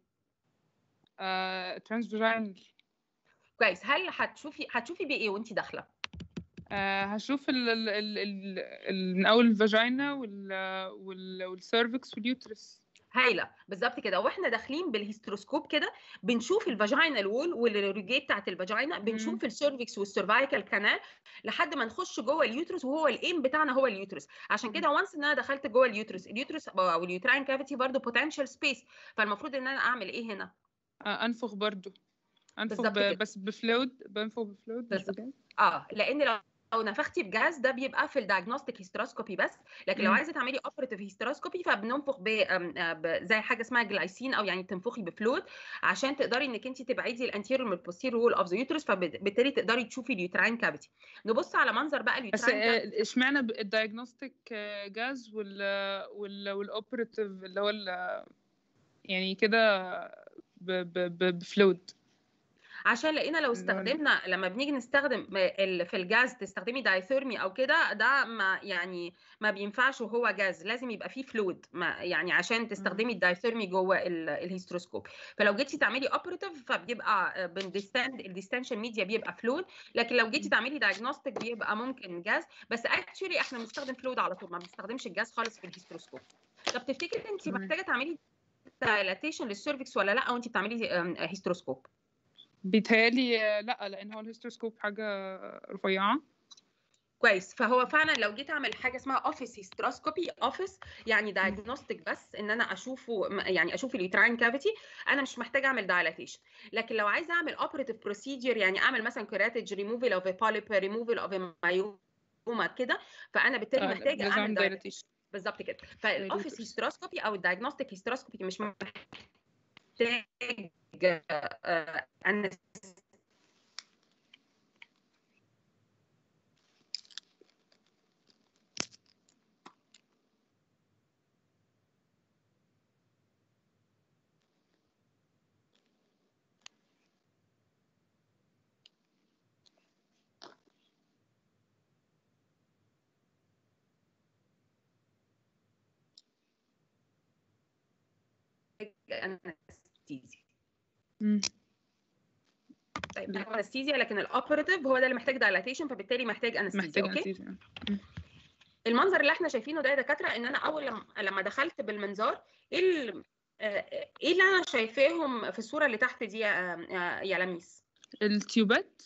آه ترانس فاجينال كويس هل هتشوفي هتشوفي بيه ايه وانت داخله آه هشوف ال ال ال ال ال من اول الفاجينا وال وال والسيرفكس واليوترس هايله بالظبط كده واحنا داخلين بالهيستروسكوب كده بنشوف الفاجينال وول والريجيه بتاعت الفاجينا بنشوف السيرفكس والسيرفايكال كانال لحد ما نخش جوه اليوترس وهو الايم بتاعنا هو اليوترس عشان كده وانس ان انا دخلت جوه اليوترس اليوترس او اليوتراين كافيتي برضه بوتنشال سبيس فالمفروض ان انا اعمل ايه هنا آه انفخ برضو انفخ بالظبط كده. ب... بس بفلويد بنفخ بفلويد مش بالظبط. بجد اه لان لو لو نفختي بجاز ده بيبقى في الدايجنوستيك هيستروسكوبي بس لكن لو مم. عايزه تعملي اوبراتيف هيستروسكوبي فبننفخ ب آم، آه، ب- زي حاجه اسمها جلايسين او يعني تنفخي بفلويد عشان تقدري انك انت تبعدي الانتيريور من البوستيريور وول اوف ذا يوترس فبالتالي تقدري تشوفي اليوتراين كافيتي نبص على منظر بقى بس اليوتراين آه، اشمعنى الدايجنوستيك جاز وال وال والاوبراتيف اللي هو ال- يعني كده ب... ب... ب... بفلويد عشان لقينا لو اللي هو ال- استخدمنا لما بنيجي نستخدم ال- في الجاز تستخدمي دايثيرمي او كده ده ما يعني ما بينفعش وهو جاز لازم يبقى فيه فلويد ما يعني عشان تستخدمي الدايثيرمي جوه ال- الهيستروسكوب فلو جيتي تعملي اوبراتيف فبيبقى بنديستند الديستنشن ميديا بيبقى فلويد لكن لو جيتي تعملي دايجنوستيك بيبقى ممكن جاز بس اكشولي احنا بنستخدم فلويد على طول ما بنستخدمش الجاز خالص في الهيستروسكوب طب تفتكري انت تمام. محتاجه تعملي دايلاتيشن للسيرفكس ولا لا وانت بتعملي أم، هيستروسكوب بيتهيألي آه، لا لان هو الهيستروسكوب حاجه رفيعه كويس فهو فعلا لو جيت اعمل حاجه اسمها اوفيس هيستروسكوبي اوفيس يعني دايجنوستيك بس ان انا اشوفه م- يعني اشوف اليوتراين كافيتي انا مش محتاجه اعمل دايلاتيشن لكن لو عايزه اعمل اوبراتيف بروسيجر يعني اعمل مثلا كيراتج ريموفال اوف بوليب ريموفال اوف مايوما كده فانا بالتالي آه، محتاجه لازم اعمل اعمل دايلاتيشن دايلاتيشن بالظبط كده فالاوفيس Dilators. هيستروسكوبي او الدايجنوستيك هيستروسكوبي مش محتاج آه، أنا انستيزيا مم. طيب لا. هو انستيزيا لكن الاوبراتيف هو ده اللي محتاج دايلاتيشن فبالتالي محتاج انستيزيا محتاج اوكي انستيزيا المنظر اللي احنا شايفينه ده يا دكاتره ان انا اول لما لما دخلت بالمنظار ايه ال- آه، ايه اللي انا شايفاهم في الصوره اللي تحت دي يا يا- يا لميس التيوبات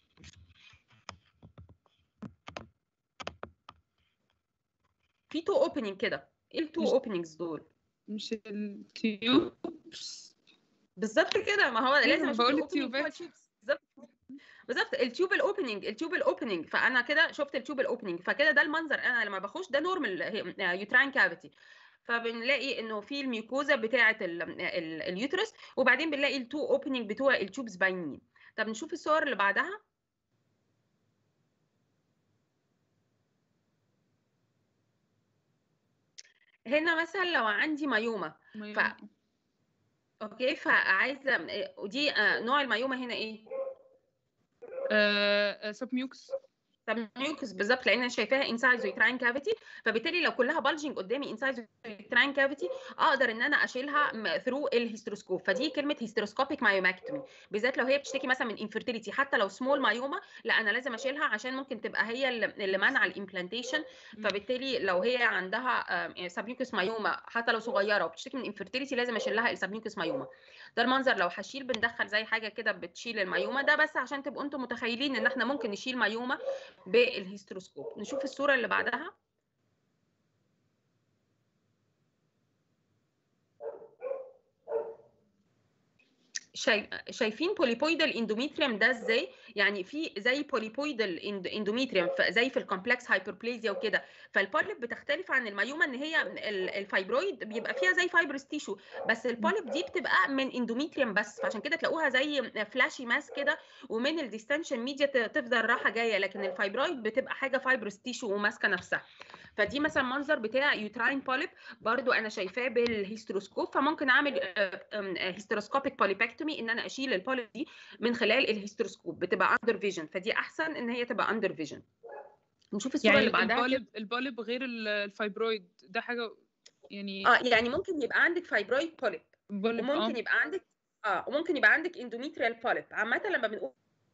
في تو اوبننج كده ايه التو مش- اوبننجز دول مش التيوبس بالظبط كده ما هو أيوة، لازم أنا اشوف بقول الأوبننج جوه التيوبات. التيوبس. بالظبط بالظبط التيوب الاوبننج التيوب الاوبننج فانا كده شفت التيوب الاوبننج فكده ده المنظر انا لما بخش ده نورمال يوتراين كافيتي فبنلاقي انه في الميوكوزا بتاعه ال- ال- اليوترس وبعدين بنلاقي التو اوبننج بتوع التيوبس باينين طب نشوف الصور اللي بعدها هنا مثلا لو عندي مايوما ما- اوكي فعايزه ودي آه، نوع المايوما هنا ايه آه، سبميوكس طب ميوكس بالظبط لان انا شايفاها انسايد يوتراين كافيتي فبالتالي لو كلها بالجنج قدامي انسايد يوتراين كافيتي اقدر ان انا اشيلها ثرو الهيستروسكوب فدي كلمه هيستروسكوبيك مايوماكتومي بالذات لو هي بتشتكي مثلا من انفيرتيليتي حتى لو سمول مايوما لا انا لازم اشيلها عشان ممكن تبقى هي اللي اللي مانعه الامبلانتيشن مم. فبالتالي لو هي عندها سبميوكس مايوما حتى لو صغيره وبتشتكي من انفيرتيليتي لازم اشيل لها السبميوكس مايوما ده المنظر لو هشيل بندخل زي حاجه كده بتشيل المايوما ده بس عشان تبقوا انتم متخيلين ان احنا ممكن نشيل مايوما بالهيستروسكوب نشوف الصوره اللي بعدها شايف شايفين بوليبويدال اندوميتريوم ده ازاي يعني في زي بوليبويدال اندوميتريوم زي في الكومبلكس هايبربليزيا وكده فالبوليب بتختلف عن المايوما ان هي ال- الفايبرويد بيبقى فيها زي فايبرس تيشو بس البوليب دي بتبقى من اندوميتريوم بس فعشان كده تلاقوها زي فلاشي ماس كده ومن الديستنشن ميديا تفضل راحه جايه لكن الفايبرويد بتبقى حاجه فايبرس تيشو وماسكه نفسها فدي مثلا منظر بتاع يوتراين بوليب برضو انا شايفاه بالهيستروسكوب فممكن اعمل هيستروسكوبيك بوليبكتومي ان انا اشيل البوليب دي من خلال الهيستروسكوب بتبقى اندر فيجن فدي احسن ان هي تبقى اندر فيجن نشوف الصوره يعني اللي بعدها كده. البوليب البوليب غير ال- الفايبرويد ده حاجه يعني اه يعني ممكن يبقى عندك فايبرويد بوليب بوليب وممكن اه يبقى عندك اه وممكن يبقى عندك اندوميتريال بوليب عامه لما بنقول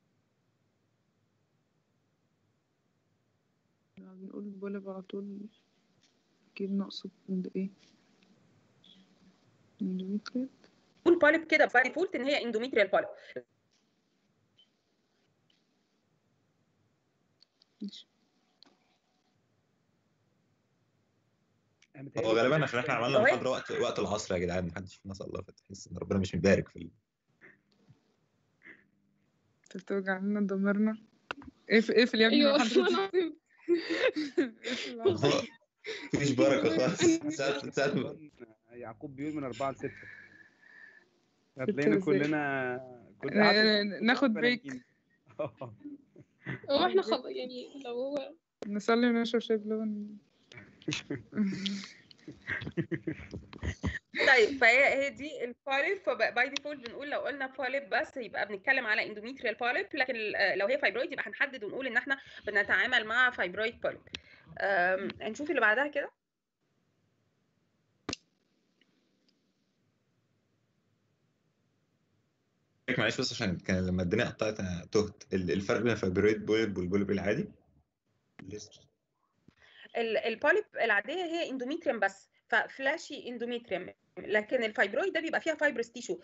بنقول بوليب على طول اكيد نقصد ايه اندوميتريال بوليب كده باي ديفولت ان هي اندوميتريال بوليب ماشي. هو غالبا عشان احنا عملنا هو هي- محاضره وقت وقت العصر يا جدعان محدش فينا صلى فتحس ان ربنا مش مبارك في ال... انت بتوجع لنا ضميرنا اقفل اقفل يا ابني ايوه المحاضرة والله دي. العظيم اقفل المحاضرة. مفيش بركه خالص من ساعه من ساعه ما- يعقوب بيقول من أربعة لستة ستة هتلاقينا إزاي؟ كلنا كل آه، قعدت ناخد كلنا بريك. فنانين. هو احنا خلاص يعني لو هو نصلي ونشرب شاي بلبن طيب فهي هي دي البوليب فباي ديفولت بنقول لو قلنا بوليب بس يبقى بنتكلم على اندوميتريال بوليب لكن ال- لو هي فايبرويد يبقى هنحدد ونقول ان احنا بنتعامل مع فايبرويد بوليب أم، هنشوف اللي بعدها كده معلش بس عشان كان لما الدنيا قطعت أنا تهت ال- الفرق بين الفايبرويد بوليب والبوليب العادي ال- البوليب العاديه هي اندوميتريوم بس ففلاشي اندوميتريوم لكن الفايبرويد ده بيبقى فيها فايبرس تيشو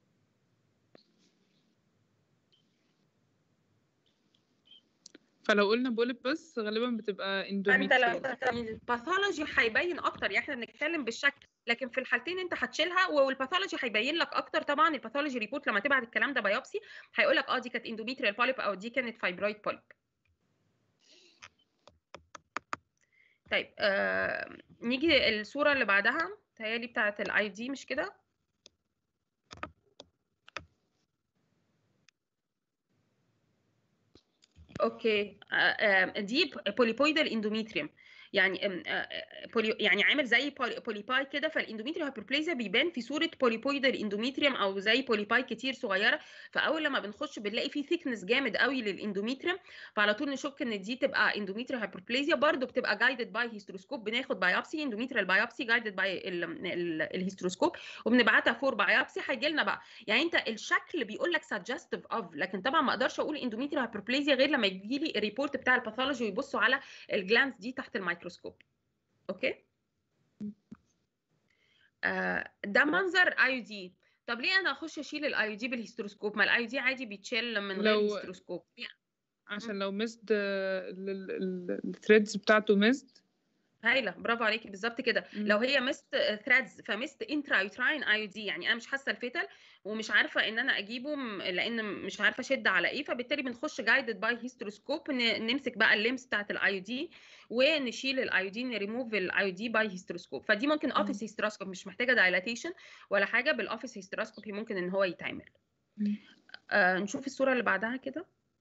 فلو قلنا بوليب بس غالبا بتبقى فانت لو اندوميتريال الباثولوجي هيبين اكتر يعني احنا بنتكلم بالشكل لكن في الحالتين انت هتشيلها والباثولوجي هيبين لك اكتر طبعا الباثولوجي ريبورت لما تبعت الكلام ده بايوبسي هيقول لك اه دي كانت اندوميتريال بوليب او دي كانت فايبرويد بوليب طيب آه نيجي الصوره اللي بعدها تهيألي بتاعت الاي دي مش كده اوكي آه، آه، دي بوليبويدال اندوميتريوم يعني أم، آه، آه، بولي يعني عامل زي بولي- بوليباي كده فالاندوميتريال هايبربليزيا بيبان في صوره بوليبويدال اندوميتريوم او زي بوليباي كتير صغيره فاول لما بنخش بنلاقي في ثيكنس جامد قوي للاندوميتريوم فعلى طول نشك ان دي تبقى اندوميتريال هايبربليزيا برضو بتبقى جايدد باي هيستروسكوب بناخد بايوبسي اندوميتريال بايوبسي جايدد باي الهيستروسكوب وبنبعتها فور بايوبسي هيجي لنا بقى يعني انت الشكل بيقول لك سجستيف اوف لكن طبعا ما اقدرش اقول اندوميتريال هايبربليزيا غير لما يجي لي الريبورت بتاع الباثولوجي ويبصوا على الجلانس دي تحت الميكروسكوب اوكي آه ده منظر اي دي طب ليه انا اخش اشيل الاي دي بالهيستروسكوب ما الاي دي عادي بيتشال من غير لو- هيستروسكوب عشان لو مزد الثريدز بتاعته مزد هايله برافو عليكي بالظبط كده مم. لو هي مست ثريدز فمست انترا يوتراين اي دي يعني انا مش حاسه الفتل ومش عارفه ان انا اجيبه م- لان مش عارفه اشد على ايه فبالتالي بنخش جايدد باي هيستروسكوب نمسك بقى الليمس بتاعت الاي دي ونشيل الاي دي نريموف الاي دي باي هيستروسكوب فدي ممكن اوفيس هيستروسكوب مش محتاجه دايلاتيشن ولا حاجه بالاوفيس هيستروسكوبي ممكن ان هو يتعمل مم. آه نشوف الصوره اللي بعدها كده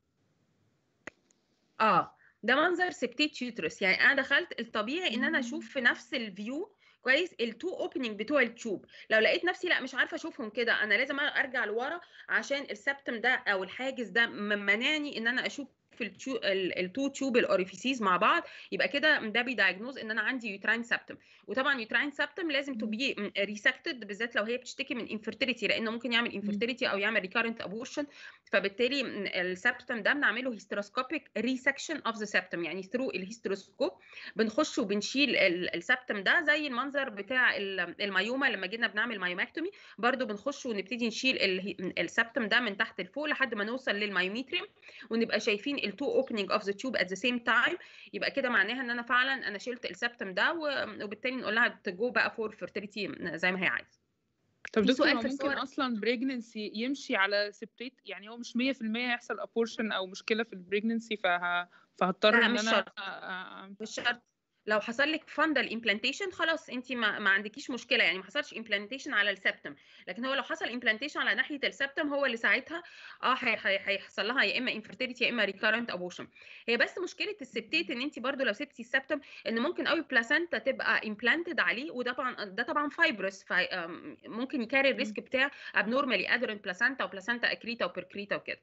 اه ده منظر سبتيت يوترس يعني انا دخلت الطبيعي ان انا اشوف في نفس الفيو كويس التو اوبننج بتوع التوب لو لقيت نفسي لا مش عارفه اشوفهم كده انا لازم ارجع لورا عشان السبتم ده او الحاجز ده منعني ان انا اشوف في التو التو تيوب الاوريفيسيز مع بعض يبقى كده ده بيدايجنوز ان انا عندي يوتراين سبتم وطبعا يوتراين سبتم لازم تو بي ريسكتد بالذات لو هي بتشتكي من انفيرتيليتي لانه ممكن يعمل انفيرتيليتي او يعمل ريكارنت ابورشن فبالتالي السبتم ده بنعمله هيستروسكوبيك ريسكشن اوف ذا سبتم يعني ثرو الهيستروسكوب بنخش وبنشيل السبتم ده زي المنظر بتاع المايوما لما جينا بنعمل مايوماكتومي برضو بنخش ونبتدي نشيل السبتم ده من تحت لفوق لحد ما نوصل للمايوميتريوم ونبقى شايفين التو اوبننج اوف ذا تيوب ات ذا سيم تايم يبقى كده معناها ان انا فعلا انا شلت السبتم ده وبالتالي نقول لها تجو بقى فور فيرتيليتي زي ما هي عايزه طب في دكتور سؤال هو في ممكن الصور- اصلا بريجننسي يمشي على سبتيت يعني هو مش 100% هيحصل ابورشن او مشكله في البريجننسي فه... فهضطر لا، ان مش انا شرط. أ- أ- مش شرط لو حصل لك فاندل امبلانتيشن خلاص انت ما, ما عندكيش مشكله يعني ما حصلش امبلانتيشن على السبتم لكن هو لو حصل امبلانتيشن على ناحيه السبتم هو اللي ساعتها اه هي- هي- هيحصل لها يا اما انفيرتيليتي يا اما ريكارنت ابوشن هي بس مشكله السبتيت ان انت برضو لو سبتي السبتم ان ممكن قوي بلاسنتا تبقى امبلانتد عليه وده طبعا ده طبعا فايبرس فممكن يكاري الريسك بتاع ابنورمالي ادرنت بلاسنتا وبلاسنتا اكريتا وبركريتا وكده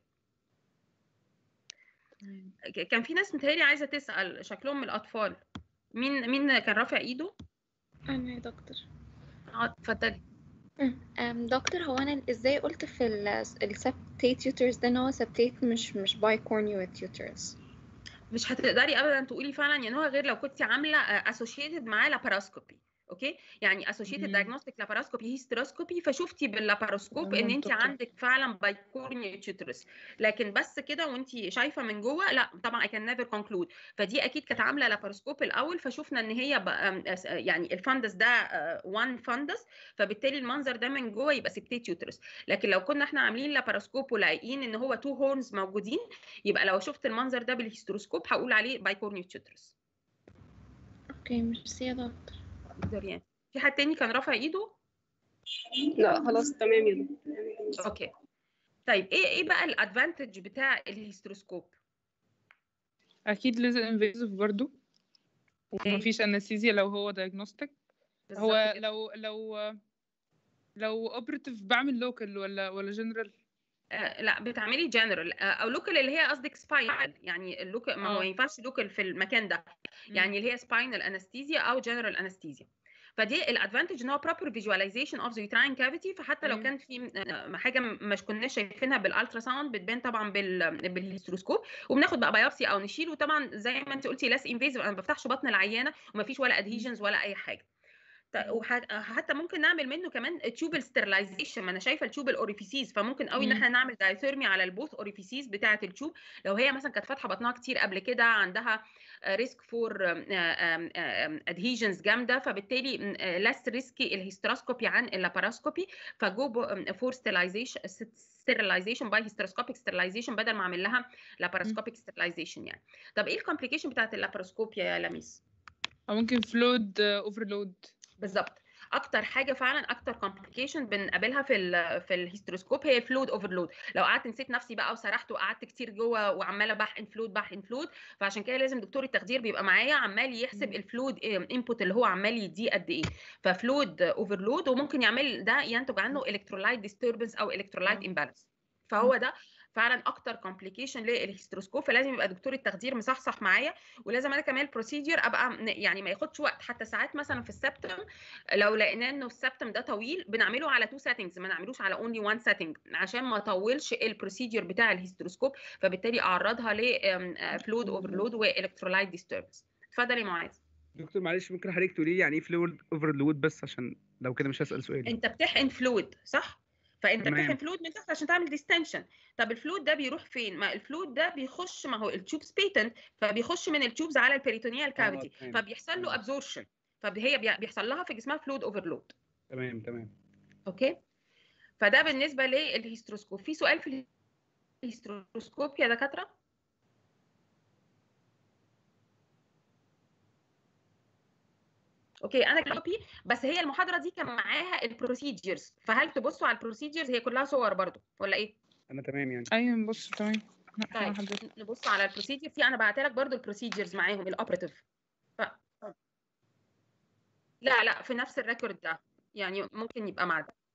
ك- كان في ناس متهيألي عايزه تسال شكلهم من الاطفال مين مين كان رافع ايده انا يا دكتور اه اتفضلي أم دكتور هو انا ازاي قلت في السبتيت يوترس ده ان هو سبتيت مش مش باي كورنيوت يوترس مش هتقدري ابدا تقولي فعلا يعني هو غير لو كنت عامله اسوشيتد معاه لاباراسكوبي اوكي يعني اسوشيتد مم. دايجنوستيك لاباراسكوبي هيستروسكوبي فشفتي باللاباراسكوب ان انت منطقي. عندك فعلا بايكورنيا يوترس لكن بس كده وانت شايفه من جوه لا طبعا اي كان نيفر كونكلود فدي اكيد كانت عامله لاباراسكوب الاول فشفنا ان هي بقى يعني الفندس ده وان فندس فبالتالي المنظر ده من جوه يبقى سبتيت يوترس لكن لو كنا احنا عاملين لاباراسكوب ولاقيين ان هو تو هورنز موجودين يبقى لو شفت المنظر ده بالهيستروسكوب هقول عليه بايكورنيا يوترس اوكي ميرسي يا دكتور دوريان في حد تاني كان رافع ايده لا خلاص تمام يا دكتور اوكي طيب ايه ايه بقى الادفانتج بتاع الهيستروسكوب اكيد لازم انفيزيف برضو أوكي. ومفيش انستيزيا لو هو دايجنوستيك بالظبط هو كده. لو لو لو اوبراتيف بعمل لوكال ولا ولا جنرال آه لا بتعملي جنرال آه او لوكال اللي هي قصدك سباينال يعني اللوكال ما هو آه. ما ينفعش لوكال في المكان ده يعني اللي هي سباينال انستيزيا او جنرال انستيزيا فدي الادفانتج ان هو بروبر فيجواليزيشن اوف ذا يوتراين كافيتي فحتى لو مم. كان في آه، حاجه مش كناش شايفينها بالالترا ساوند بتبان طبعا بال بالهيستروسكوب وبناخد بقى بايوبسي او نشيل وطبعا زي ما انت قلتي لاس انفيزيف انا ما بفتحش بطن العيانه ومفيش ولا ادهيجنز ولا اي حاجه ط- وحتى ممكن نعمل منه كمان تيوب ستيرلايزيشن ما انا شايفه التيوب الاوريفيسيز فممكن قوي ان مم. احنا نعمل دايثيرمي على البوث اوريفيسيز بتاعه التيوب لو هي مثلا كانت فاتحه بطنها كتير قبل كده عندها ريسك فور ادهيجنز جامده فبالتالي لس ريسكي الهيستروسكوبي عن اللاباراسكوبي فجو فور ستيرلايزيشن ستيرلايزيشن باي هيستروسكوبيك ستيرلايزيشن بدل ما اعمل لها لاباراسكوبيك ستيرلايزيشن يعني طب ايه الكومبليكيشن بتاعه اللاباراسكوب يا لميس او ممكن فلود اوفرلود بالظبط اكتر حاجه فعلا اكتر كومبليكيشن بنقابلها في ال في الهيستروسكوب هي الفلويد اوفرلود لو قعدت نسيت نفسي بقى وسرحت وقعدت كتير جوه وعماله بحقن فلويد بحقن فلويد فعشان كده لازم دكتور التخدير بيبقى معايا عمال يحسب الفلويد انبوت اللي هو عمال يديه قد ايه ففلويد اوفرلود وممكن يعمل ده ينتج عنه الكترولايت ديستربنس او الكترولايت امبالانس فهو ده فعلا اكتر كومبليكيشن للهيستروسكوب فلازم يبقى دكتور التخدير مصحصح معايا ولازم انا كمان البروسيجر ابقى م- يعني ما ياخدش وقت حتى ساعات مثلا في السبتم لو لقينا انه السبتم ده طويل بنعمله على تو سيتنجز ما نعملوش على اونلي وان سيتنج عشان ما اطولش البروسيجر بتاع الهيستروسكوب فبالتالي اعرضها لفلود اوفرلود والكترولايت ديستربنس اتفضل يا معاذ دكتور معلش ممكن حضرتك تقولي لي يعني ايه فلويد اوفرلود بس عشان لو كده مش هسال سؤال انت بتحقن فلويد صح فانت تمام. بتحقن فلويد من تحت عشان تعمل ديستنشن طب الفلويد ده بيروح فين ما الفلويد ده بيخش ما هو التوبس بيتنت فبيخش من التوبس على البريتونيال كافيتي تمام. فبيحصل له تمام. ابزوربشن فهي بي- بيحصل لها في جسمها فلويد اوفرلود تمام تمام اوكي فده بالنسبه للهيستروسكوب في سؤال في الهيستروسكوب يا دكاتره اوكي انا كوبي بس هي المحاضره دي كان معاها البروسيجرز فهل تبصوا على البروسيجرز هي كلها صور برضو ولا ايه انا تمام يعني ايوه بص تمام لا، طيب احنا حضرتك نبص على البروسيجر في انا بعت لك برضو البروسيجرز معاهم الاوبراتيف ف... لا لا في نفس الريكورد ده يعني ممكن يبقى مع ده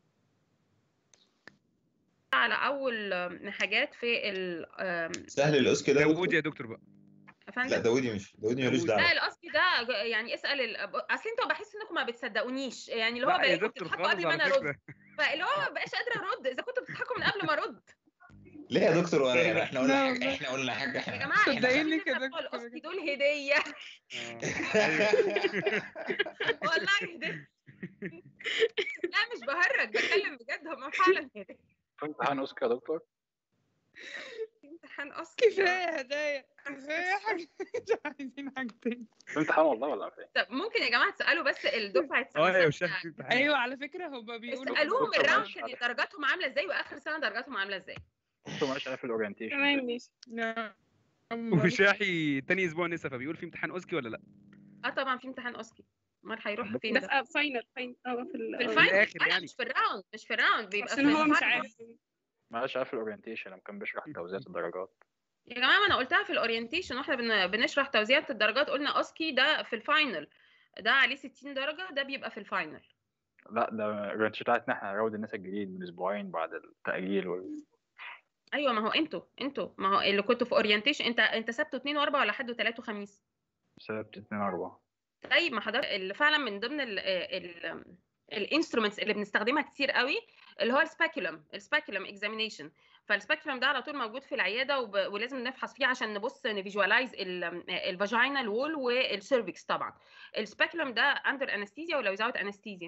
على اول آم، حاجات في ال آم، سهل الاوسكي ده داوود يا دكتور بقى يا فندم لا داودي مش داودي ملوش داوود. لا دعوه الاصلي ده ج- يعني اسال ال... اصل انتوا بحس انكم ما بتصدقونيش يعني اللي هو لا يا بلاقيكم دكتور بتضحكوا خالص قبل ما على انا ارد فكره فاللي هو ما بقاش قادره ارد اذا كنتوا بتضحكوا من قبل ما ارد ليه يا دكتور وانا احنا قلنا لا حاجه والله. احنا قلنا حاجه يا احنا جماعه احنا صدقيني عارفين كده إن بتوع كده الاوسكي كده. دول هديه آه. والله هديه لا مش بهرج بتكلم بجد هم فعلا هديه في امتحان اوسكار يا دكتور امتحان اوسكي كفايه هدايا كفايه حاجه مش عايزين حاجه تاني في امتحان والله ولا فين؟ طب ممكن يا جماعه تسالوا بس الدفعه اه يا سنة وشها ستة في امتحان ايوه على فكره هما بيقولوا اسالوهم دكتور الراوند معلش كان عليك. درجاتهم عامله ازاي واخر سنه درجاتهم عامله ازاي دكتور معلش انا في الاورينتيشن تمام ماشي نعم. وشاحي تاني اسبوع نسا فبيقول في امتحان اوسكي ولا لا اه طبعا في امتحان اوسكي امال هيروح فين ده ده في فاينل فاينل اه في ال- في آه. الفاينل الآخر لا يعني. مش في الراوند مش في الراوند بيبقى عشان في هو مش الفاينل. عارف معلش انا في الاورينتيشن لما كان بيشرح توزيعات الدرجات يا جماعه ما انا قلتها في الاورينتيشن واحنا بن- بنشرح توزيعة الدرجات قلنا اوسكي ده في الفاينل ده عليه 60 درجه ده بيبقى في الفاينل لا ده الاورينتيشن بتاعتنا احنا راود الناس الجديد من اسبوعين بعد التأجيل وال... ايوه ما هو انتوا انتوا ما هو اللي كنتوا في اورينتيشن انت انت سبت واثنين واربع ولا حد وثلاث وخميس سبت 2 4 طيب ما حضرتك اللي فعلا من ضمن ال ال الانسترومنتس اللي بنستخدمها كتير قوي اللي هو السباكولم السباكولم اكزامينيشن فالسباكولم ده على طول موجود في العياده وب... ولازم نفحص فيه عشان نبص نفيجوالايز الفاجينال وول والسيرفكس طبعا السباكولم ده اندر انستيزيا ولا ويزاوت انستيزيا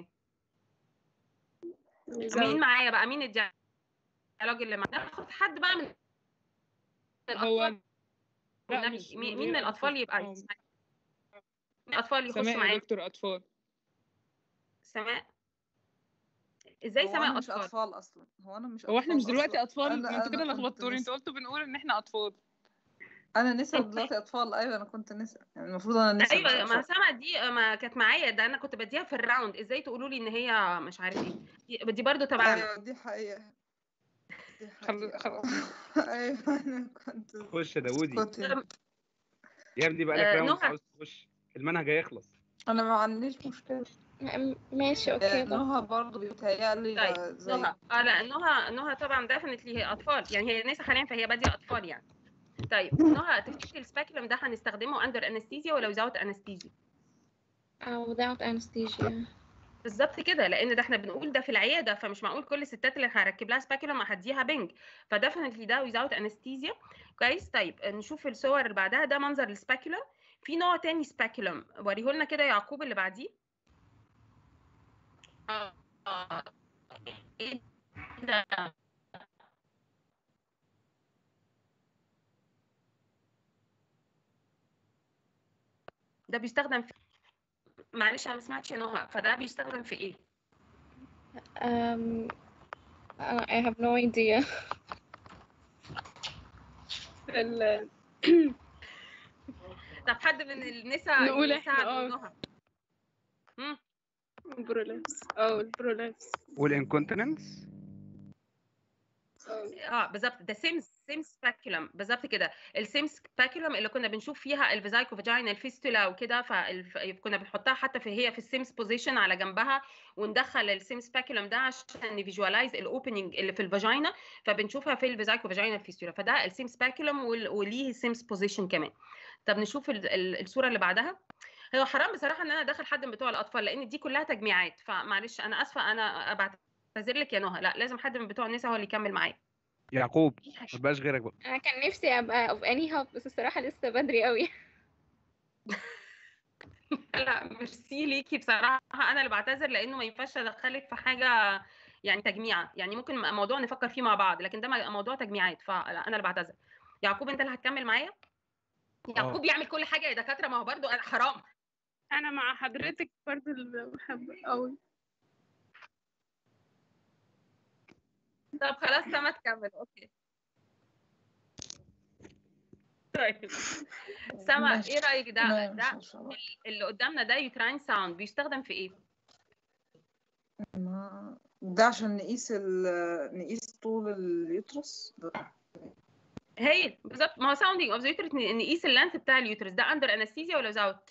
مين معايا بقى مين الديالوج اللي معايا ناخد حد بقى من هو الأطفال لا، والنبي مش- مين مين من الاطفال يبقى آه. يسمع مين الاطفال يخشوا سماء يا معايا دكتور اطفال سماء ازاي هو سماء انا مش اطفال اطفال اصلا هو انا مش هو احنا مش أطفال دلوقتي أصلاً. اطفال أنا- ما انتوا كده أنا كنت لخبطتوني نسا. انتوا قلتوا بنقول ان احنا اطفال انا نسا دلوقتي اطفال ايوه انا كنت نسا يعني المفروض انا نسا مش ايوه ما أطفال. سما دي ما كانت معايا ده انا كنت بديها في الراوند ازاي تقولوا لي ان هي مش عارف ايه دي- دي برضو تبعنا ايوه دي حقيقة دي خل- حقيقة خل- ايوه انا كنت خش يا داوودي كنت يا ابني بقى لك آه، راوند نهى. عاوز تخش المنهج هيخلص انا ما عنديش مشكلة م- ماشي اوكي آه، ده نهى برضه بيتهيألي طيب آه، زي نهى اه لا نهى نهى طبعا ديفنتلي هي اطفال يعني هي لسه حاليا فهي باديه اطفال يعني طيب نهى تفتكري السباكلم ده هنستخدمه اندر انستيزيا ولا ويزاوت انستيزيا أو without anesthesia بالظبط كده لان ده احنا بنقول ده في العياده فمش معقول كل الستات اللي هركب لها سباكولم هديها بنج فديفنتلي ده ويزاوت انستيزيا كويس طيب نشوف الصور اللي بعدها ده منظر السباكولم في نوع تاني سباكولم وريه لنا كده يعقوب اللي بعديه اه آه. ايه ده ده بيستخدم في معلش انا ما سمعتش نهى فده بيستخدم في ايه um, I have no idea ال- طب حد من النساء نقول إحنا، يساعد آه. نهى مم. برولابس اه البرولابس والانكونتيننس اه بالظبط ده سيمس سيمس سباكيولم بالظبط كده السيمس سباكيولم اللي كنا بنشوف فيها الفيزايكو فاجينا الفيستولا وكده فكنا بنحطها حتى في هي في السيمس بوزيشن على جنبها وندخل السيمس سباكيولم ده عشان نفيجوالايز الاوبننج اللي في الفاجينا فبنشوفها في الفيزايكو فاجينا الفيستولا فده السيمس سباكيولم وليه السيمس بوزيشن كمان طب نشوف ال- ال- الصوره اللي بعدها هو حرام بصراحه ان انا ادخل حد من بتوع الاطفال لان دي كلها تجميعات فمعلش انا اسفه انا بعتذر لك يا نهى لا لازم حد من بتوع النساء هو اللي يكمل معايا يعقوب ما بقاش غيرك بقى انا كان نفسي ابقى of any help بس الصراحه لسه بدري قوي لا ميرسي ليكي بصراحه انا اللي بعتذر لانه ما ينفعش ادخلك في حاجه يعني تجميعه يعني ممكن موضوع نفكر فيه مع بعض لكن ده موضوع تجميعات فانا اللي بعتذر يعقوب انت اللي هتكمل معايا يعقوب يعمل كل حاجه يا دكاتره ما هو برضو أنا حرام انا مع حضرتك برضو اللي بحب قوي طب خلاص سما تكمل اوكي طيب سما ماشي. ايه رايك ده ما- مش ده عارفة بقى. اللي قدامنا ده يوتراين ساوند بيستخدم في ايه ما- ده عشان نقيس ال نقيس طول اليوترس هي بالظبط ما هو ساوندينج اوف ذا يوترس نقيس اللانث بتاع اليوترس ده اندر انستيزيا ولا زاوت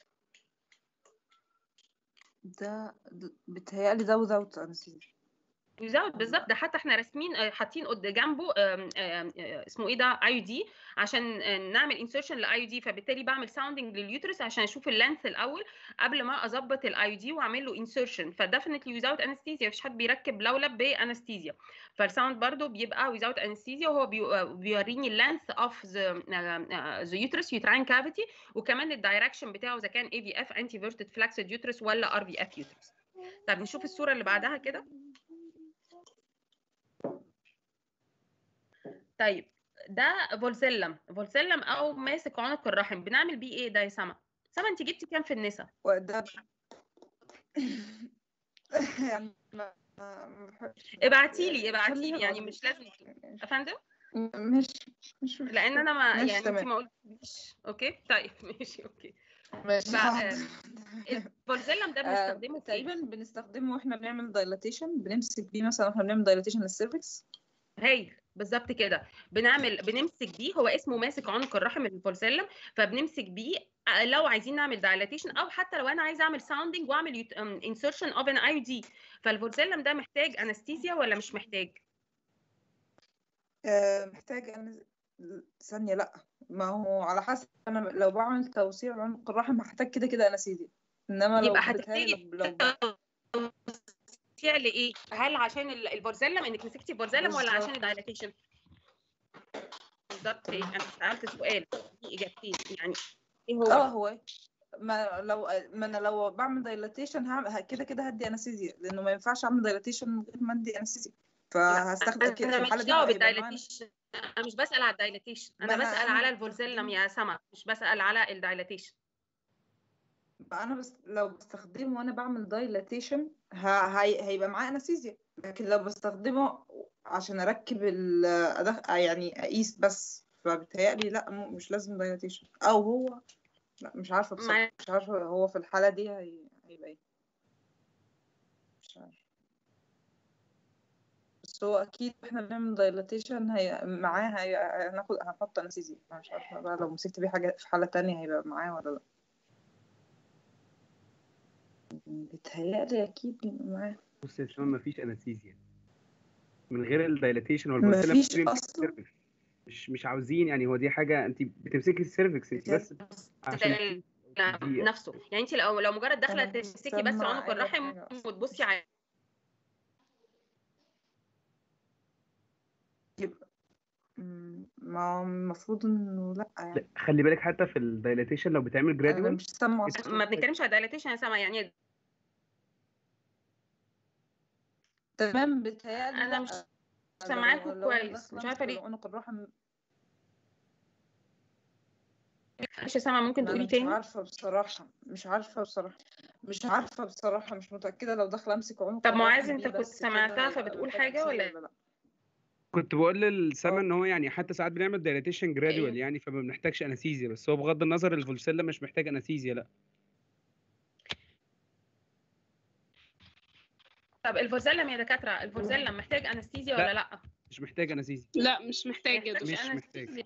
ده ده- بيتهيألي ده without anesthesia وزود بالظبط ده حتى احنا راسمين آه، حاطين قد جنبه آم، آم، آه، اسمه ايه ده اي دي عشان آه، نعمل انسرشن لاي دي فبالتالي بعمل ساوندنج لليوترس عشان اشوف اللانث الاول قبل ما اظبط الاي دي واعمل له انسرشن فديفنتلي ويزاوت انستيزيا مفيش حد بيركب لولب بانستيزيا فالساوند برضو بيبقى ويزاوت انستيزيا وهو بي- آه، بيوريني اللانث اوف ذا ذا يوترس يوتراين كافيتي وكمان الدايركشن بتاعه اذا كان اي في اف انتي فيرتد فلاكسد يوترس ولا ار في اف يوترس طب نشوف الصوره اللي بعدها كده طيب ده فولسيلم فولسيلم او ماسك عنق الرحم بنعمل بيه ايه ده يا سما سما انت جبتي كام في النساء وده يعني ما ما- ما بحبش- ابعتي لي ابعتي خليها لي يعني بعد. مش لازم افندم مش مش لان انا ما ماشي، يعني انت تمام. ما قلتيش اوكي طيب ماشي اوكي ماشي بقى، حاضر. الفولسيلم ده آه، بنستخدمه في تقريبا ايه بنستخدمه واحنا بنعمل دايلاتيشن بنمسك بيه مثلا واحنا بنعمل دايلاتيشن للسيرفكس هايل بالظبط كده بنعمل بنمسك بيه هو اسمه ماسك عنق الرحم الفولسيلم فبنمسك بيه آه، لو عايزين نعمل دايلاتيشن او حتى لو انا عايزه اعمل ساوندنج واعمل انسرشن اوف ان اي دي فالفولسيلم ده محتاج انستيزيا ولا مش محتاج آه، محتاج أن ثانية لأ ما هو على حسب أنا لو بعمل توسيع عنق الرحم هحتاج كده كده أنستيزيا إنما لو يبقى بتهيألي هتحتاجي لو لو توسيع لايه هل عشان ال- الفولسيلم انك مسكتي الفولسيلم ولا عشان بالظبط. الدايلاتيشن بالظبط إيه؟ انا سالت سؤال في اجابتين يعني ايه هو اه هو ما لو ما انا لو بعمل دايلاتيشن هعمل كده كده هدي انستيزيا لانه ما ينفعش اعمل دايلاتيشن من غير ما ادي انستيزيا فهستخدم كده في انا الحاله مش دي دعوه هيبقى معانا بالدايلاتيشن انا مش بسال على الدايلاتيشن ما انا أنا- بسال أنا على الفولسيلم يا سما مش بسال على الدايلاتيشن انا بس لو بستخدمه وانا بعمل دايلاتيشن هي... هيبقى معاه انستيزيا لكن لو بستخدمه عشان اركب ال أدخ... يعني اقيس بس فبتهيألي لا م- مش لازم دايلاتيشن او هو لا مش عارفه بصراحه ما- مش عارفه هو في الحاله دي هي... هيبقى ايه مش عارفه بس هو اكيد احنا بنعمل دايلاتيشن هي معاه هي... هناخد هنحط انستيزيا أنا مش عارفه بقى لو مسكت بيه حاجه في حاله تانية هيبقى معاه ولا لا بيتهيألي أكيد بيبقى معاه بص يا سلام مفيش انستيزيا من غير الدايلاتيشن مفيش والفولسيلم أصلا مش مش عاوزين يعني هو دي حاجه انت بتمسكي السيرفكس انت بس عشان ال- نفسه يعني انت لو لو مجرد داخله أنا تمسكي بس بسمع عنق أي الرحم حاجة أصلا. وتبصي على يبقى مم، ما هو المفروض إنه لأ يعني لا، خلي بالك حتى في الدايلاتيشن لو بتعمل أنا جراديوال مش سامعة صوتك. ما بنتكلمش على دايلاتيشن يا سما يعني تمام بيتهيألي أنا لأ. مش لو- سامعاكوا لو أنا كويس، داخلة مش عارفة أمسك ليه. عنق الرحم معلش يا سما ممكن ما تقولي أنا مش تاني عارفة بصراحة مش عارفة بصراحة مش عارفة بصراحة مش متأكدة لو داخلة أمسك عنق طب معاذ الرحم انت بيه كنت بس كده سمعتها هيبقى فبتقول محتاج حاجه ولا أنستيزيا لأ كنت بقول للسما اه. ان هو يعني حتى ساعات بنعمل دايلاتيشن جراديوال ايه؟ يعني فما بنحتاجش انستيزيا بس هو بغض النظر الفولسيلا مش محتاج انستيزيا لا طب الفورزيلم يا دكاتره الفورزيلم محتاج انستيزيا لا. ولا لا مش محتاج انستيزيا لا مش محتاج يا محتاجش دكتور مش محتاج. أنستيزيا.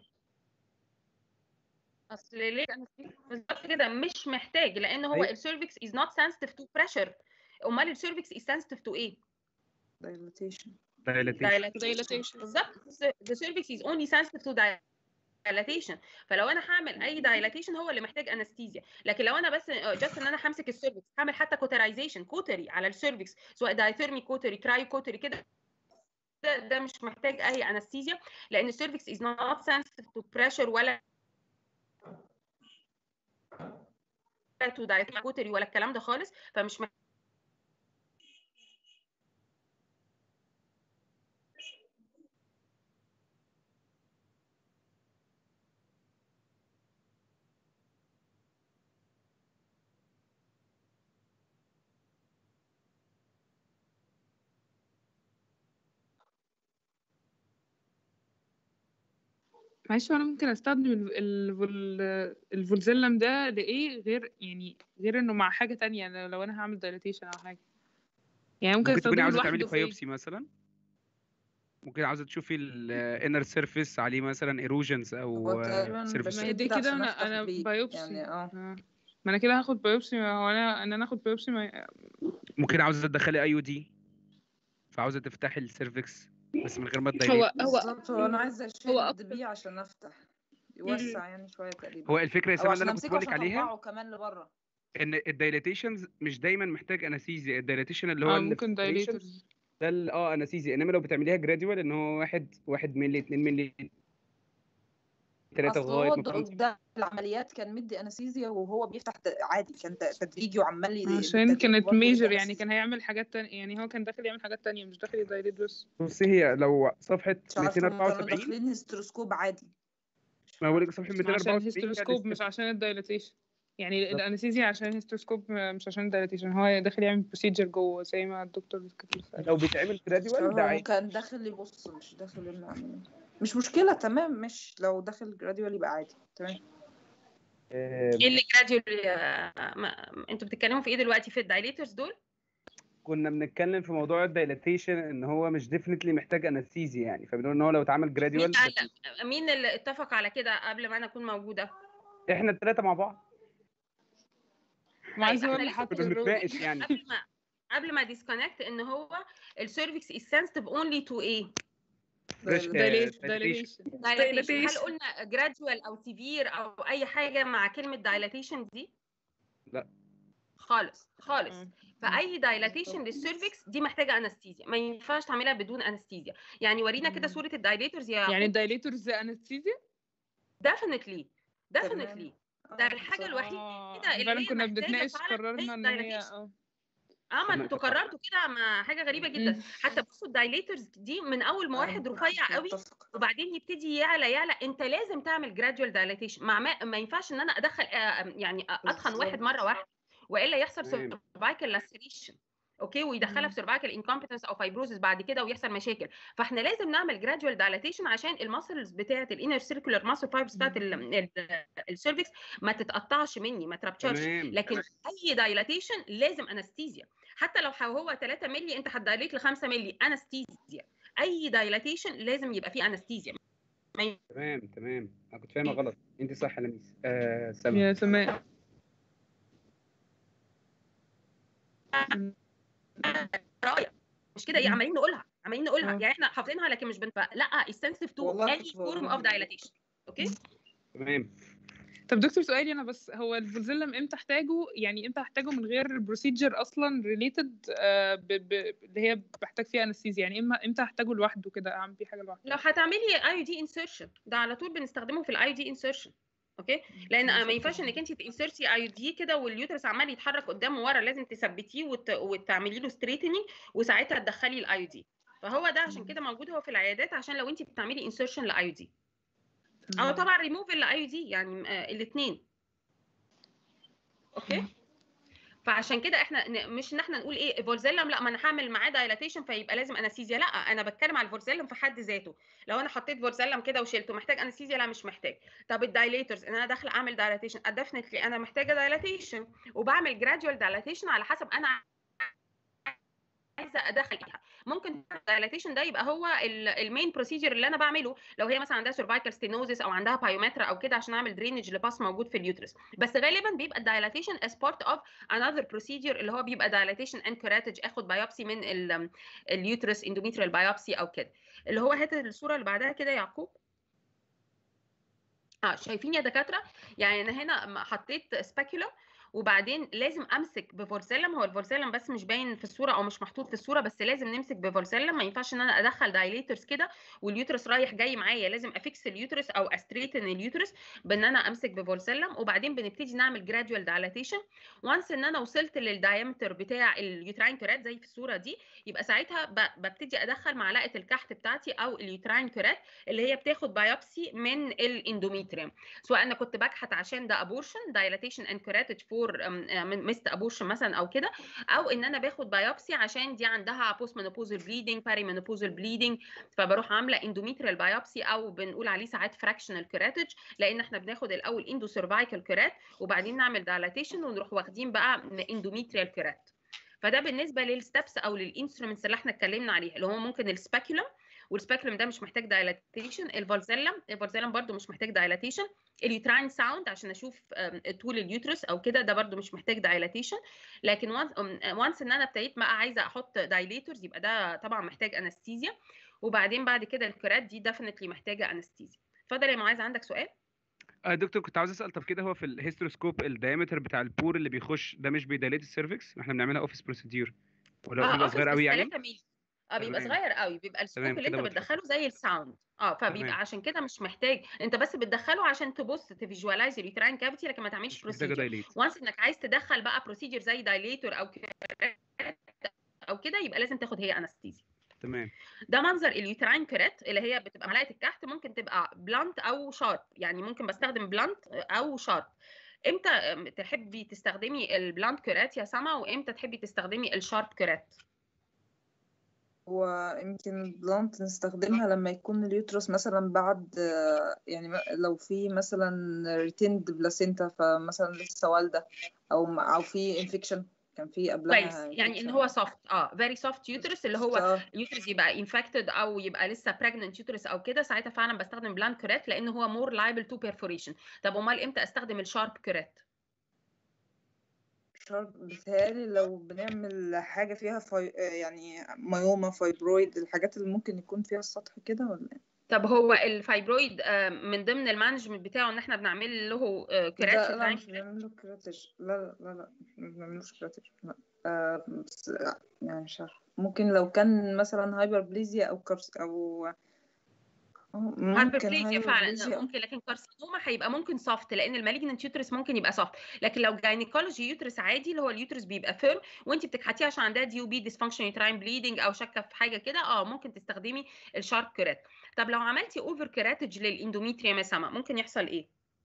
اصل ليه أنستيزيا؟ بالظبط كده مش محتاج لان هو أيوة. السيرفكس از نوت سنسيتيف تو بريشر امال السيرفكس از سنسيتيف تو ايه؟ dilatation دايلاتيشن Dilatation. بالظبط the cervix is only sensitive to dilatation فلو انا هعمل اي dilatation هو اللي محتاج انستيزيا لكن لو انا بس جاست ان انا همسك السيرفكس هعمل حتى كوترايزيشن كوتري على السيرفكس سواء دايثيرمي كوتري كرايو كوتري كده ده, ده مش محتاج اي انستيزيا لان السيرفكس is not sensitive to pressure ولا to diathermy كوتري ولا الكلام ده خالص فمش محتاج معلش هو انا ممكن استخدم ال- ال- الفولزيلم ده لايه غير يعني غير انه مع حاجه تانية أنا لو انا هعمل دايليتيشن او حاجه يعني ممكن ممكن تكوني استخدمه عاوزه لوحده تعملي في إيه؟ بايوبسي مثلا ممكن عاوزه تشوفي الانر سيرفيس عليه مثلا ايروجنز او هو تقريبا سيرفيس ما هي دي بشد كده عشان انا أفتح انا بيه. بايوبسي يعني اه آه. ما انا كده هاخد بايوبسي ما هو انا ان انا اخد بايوبسي ما... ممكن عاوزه تدخلي اي يو دي فعاوزه تفتحي السيرفكس بس من غير ما هو تدايليت هو بالظبط هو انا عايزه هو اشد أكتر- بيه عشان افتح يوسع يعني شويه تقريبا هو الفكره يا او سما عشان اللي انا كنت امسكه بقول لك عشان عليها اطلعه كمان لبره ان الدايليتيشنز مش دايما محتاج انستيزيا الدايليتيشن اللي هو اه اللي في ممكن السيرفيس دايليتورز ده ال- اه انستيزيا انما لو بتعمليها جراديوال ان هو واحد واحد مللي 2 مللي 3 اصل لغايه هو ما الد- توصل ده العمليات كان مدي انستيزيا وهو بيفتح ت- عادي كان ت- تدريجي وعمال ي- عشان بالتدريج كانت برضه ميجر يدي يعني أنستيزيا. كان هيعمل حاجات تانية يعني هو كان داخل يعمل حاجات تانية مش داخل يدايليت بس بصي هي لو صفحه مش عارفه هم كانوا 274 داخلين هيستروسكوب عادي ما بقول لك صفحه عشان 274 الهيستروسكوب مش عشان الدايليتيشن يعني بالظبط. الانستيزيا عشان الهيستروسكوب مش عشان الدايليتيشن هو داخل يعمل بروسيجر جوه زي ما الدكتور كتب لو بيتعمل جراديوال ده هو عادي كان داخل يبص مش داخل يعمل مش مشكله تمام مش لو داخل جراديوال يبقى عادي تمام آه، ايه اللي جراديول انتوا بتتكلموا في ايه دلوقتي في الدايليتورز دول كنا بنتكلم في موضوع الدايلاتيشن ان هو مش ديفنتلي محتاج انستيزيا يعني فبنقول ان هو لو اتعمل مين جراديوال قال مين اللي اتفق على كده قبل ما انا اكون موجوده احنا الثلاثه مع بعض وعايزه أيوة، اقول إحنا لحد كنا بنتناقش يعني قبل ما قبل ما ديسكونكت ان هو السيرفكس از سنسيتيف اونلي تو ايه فريش دايليت آه، دايليتيشن دايلاتيشن هل قلنا جراديوال او سيفير او اي حاجه مع كلمه دايلاتيشن دي لا. خالص خالص فاي دايلاتيشن للسيرفكس دي محتاجه انستيزيا ما ينفعش تعملها بدون انستيزيا يعني ورينا كده مم. صوره الدايليتورز يا يعني الدايليتورز انستيزيا ديفينتلي تمام. ديفينتلي آه، ده الحاجه بصراحة. الوحيده اه كده اللي فعلا هي كنا محتاجة بنتناقش فعلا قررنا هي ان هي dilatation. اه اه ما أنا انتوا اتفق. قررتوا كده ما حاجه غريبه جدا مم. حتى بصوا الدايليتورز دي من اول ما واحد أنا رفيع قوي متفقة. وبعدين يبتدي يعلى يعلى انت لازم تعمل جراديوال دايليتيشن مع ما, ما ينفعش ان انا ادخل آه، يعني اتخن واحد بالظبط. مره واحده والا يحصل تمام. سيرفايكال لاسريشن اوكي ويدخلها في سيرفايكال انكومبتنس او فايبروزس بعد كده ويحصل مشاكل فاحنا لازم نعمل جراديوال دايليتيشن عشان الماسلز بتاعه الانر سيركولار ماسل فايبرز بتاعه السيرفكس ما تتقطعش مني ما تربتشرش تمام لكن اي دايلاتيشن لازم انستيزيا حتى لو هو 3 مللي انت هتدايليت ل 5 مللي انستيزيا اي دايلاتيشن لازم يبقى فيه انستيزيا تمام تمام انا كنت فاهمه غلط انت صح يا لميس آه سما يا تمام رأيك مش كده ايه مم. عمالين نقولها عمالين نقولها آه. يعني احنا حافظينها لكن مش بنف... لا السنسيف تو والله اي كنت فورم بقولها. اوف دايلاتيشن اوكي تمام طب دكتور سؤالي انا بس هو الفولزيلم امتى احتاجه يعني امتى احتاجه من غير بروسيجر اصلا ريليتد اللي هي بحتاج فيها انستيزيا يعني اما امتى احتاجه لوحده كده اعمل بيه حاجه لوحده لو هتعملي اي دي انسرشن ده على طول بنستخدمه في الاي دي انسرشن اوكي لان ما ينفعش انك انت تنسرتي اي دي كده واليوترس عمال يتحرك قدام وورا لازم تثبتيه وت... وتعملي له ستريتنينج وساعتها تدخلي الاي دي فهو ده عشان كده موجود هو في العيادات عشان لو انت بتعملي انسرشن لاي دي او طبعا ريموف الاي دي يعني الاثنين اوكي فعشان كده احنا ن- مش ان احنا نقول ايه فولزيلم لا ما انا هعمل معاه دايلاتيشن فيبقى لازم انستيزيا لا انا بتكلم على الفولزيلم في حد ذاته لو انا حطيت فولزيلم كده وشلته محتاج انستيزيا لا مش محتاج طب الدايليتورز ان انا داخله اعمل دايلاتيشن ديفنتلي انا محتاجه دايلاتيشن وبعمل جراديوال دايلاتيشن على حسب انا عايزه ادخل فيها ممكن الدايلاتيشن ده يبقى هو المين بروسيجر اللي انا بعمله لو هي مثلا عندها سيرفايكال ستينوزس او عندها بايومترا او كده عشان اعمل درينج لباس موجود في اليوترس بس غالبا بيبقى الدايلاتيشن as part of another procedure اللي هو بيبقى دايلاتيشن اند كوراتج اخد بايوبسي من اليوترس اندوميتريال بايوبسي او كده اللي هو هات الصوره اللي بعدها كده يا يعقوب اه شايفين يا دكاتره يعني انا هنا حطيت سباكيولا وبعدين لازم امسك بفورسيلم هو الفورسيلم بس مش باين في الصوره او مش محطوط في الصوره بس لازم نمسك بفورسيلم ما ينفعش ان انا ادخل دايليترز كده واليوترس رايح جاي معايا لازم افكس اليوترس او استريتن اليوترس بان انا امسك بفورسيلم وبعدين بنبتدي نعمل جراديوال دايلاتيشن وانس ان انا وصلت للدايمتر بتاع اليوتراين كورات زي في الصوره دي يبقى ساعتها ببتدي ادخل معلقه الكحت بتاعتي او اليوتراين كورات اللي هي بتاخد بايوبسي من الاندوميتريوم سواء انا كنت بكحت عشان ده ابورشن دايلاتيشن اند كوراتج فور من مست ابورشن مثلا او كده او ان انا باخد بايوبسي عشان دي عندها بوست مينوبوزال بليدنج باري مينوبوزال بليدنج فبروح عامله اندوميتريال بايوبسي او بنقول عليه ساعات فراكشنال كوراتج لان احنا بناخد الاول اندو سيرفايكال كورات وبعدين نعمل دايلاتيشن ونروح واخدين بقى اندوميتريال كورات فده بالنسبه للستبس او للانسترومنتس اللي احنا اتكلمنا عليها اللي هو ممكن السباكيولم والسباكيولم ده مش محتاج دايلاتيشن الفالزيلم الفالزيلم برده مش محتاج دايلاتيشن اليوتراين ساوند عشان اشوف طول اليوترس او كده ده برده مش محتاج دايلاتيشن لكن وانس ان انا ابتديت بقى عايزه احط دايليتورز يبقى ده طبعا محتاج انستيزيا وبعدين بعد كده الكرات دي ديفنتلي محتاجه انستيزيا اتفضل يا معاذ عندك سؤال آه دكتور كنت عاوز اسال طب كده هو في الهيستروسكوب الدايمتر بتاع البور اللي بيخش ده مش بيدايليت السيرفكس احنا بنعملها اوفيس بروسيدير ولا اه بيبقى اوفيس صغير قوي بس يعني 3 مللي اه بيبقى تمام. صغير قوي بيبقى السكوب تمام، اللي انت كده بتفهم. بتدخله زي الساوند اه فبيبقى تمام. عشان كده مش محتاج انت بس بتدخله عشان تبص تفيجوالايز اليوتراين كافيتي لكن ما تعملش مش محتاجه بروسيجر دايليت وانس انك عايز تدخل بقى بروسيجر زي دايليتور او كده او كده يبقى لازم تاخد هي انستيزيا تمام ده منظر اليوتراين كرات اللي هي بتبقى معلقه الكحت ممكن تبقى بلانت او شارب يعني ممكن بستخدم بلانت او شارب امتى أم، تحبي تستخدمي البلانت كرات يا سما وامتى تحبي تستخدمي الشارب كرات ويمكن البلانت نستخدمها لما يكون اليوترس مثلا بعد آه، يعني م- لو في مثلا ريتيند بلاسينتا فمثلا لسه والدة او او في انفكشن كان في كويس قبلها يعني ان infection. هو سوفت اه فيري سوفت يوترس اللي هو آه، اليوترس يبقى انفكتد او يبقى لسه pregnant يوترس او كده ساعتها فعلا بستخدم بلانت كرات لان هو مور liable تو perforation طب امال امتى استخدم الشارب كرات شرط بيتهيألي لو بنعمل حاجة فيها في... يعني مايوما فايبرويد الحاجات اللي ممكن يكون فيها السطح كده ولا ايه؟ طب هو الفايبرويد آه، من ضمن المانجمنت بتاعه ان احنا بنعمل له آه، كرات لا لا يوتراين مش بنعمله كراتج لا لا لا لا مش بنعملوش كراتج لا آه بس يعني مش عارفة ممكن لو كان مثلا هايبربليزيا أو كرس أو آه، ممكن هايبربليزيا فعلا هايبربليزيا ممكن لكن كارسينوما هيبقى ممكن سوفت لان المالجنت يوترس ممكن يبقى سوفت لكن لو جاينيكولوجي يوترس عادي اللي هو اليوترس بيبقى فيرم وانت بتكحتيه عشان عندها دي يو بي ديسفانكشن يوتراين بليدنج او شاكه في حاجه كده اه ممكن تستخدمي الشارب كرات طب لو عملتي اوفر كراتج للاندوميتريوم يا سما ممكن يحصل ايه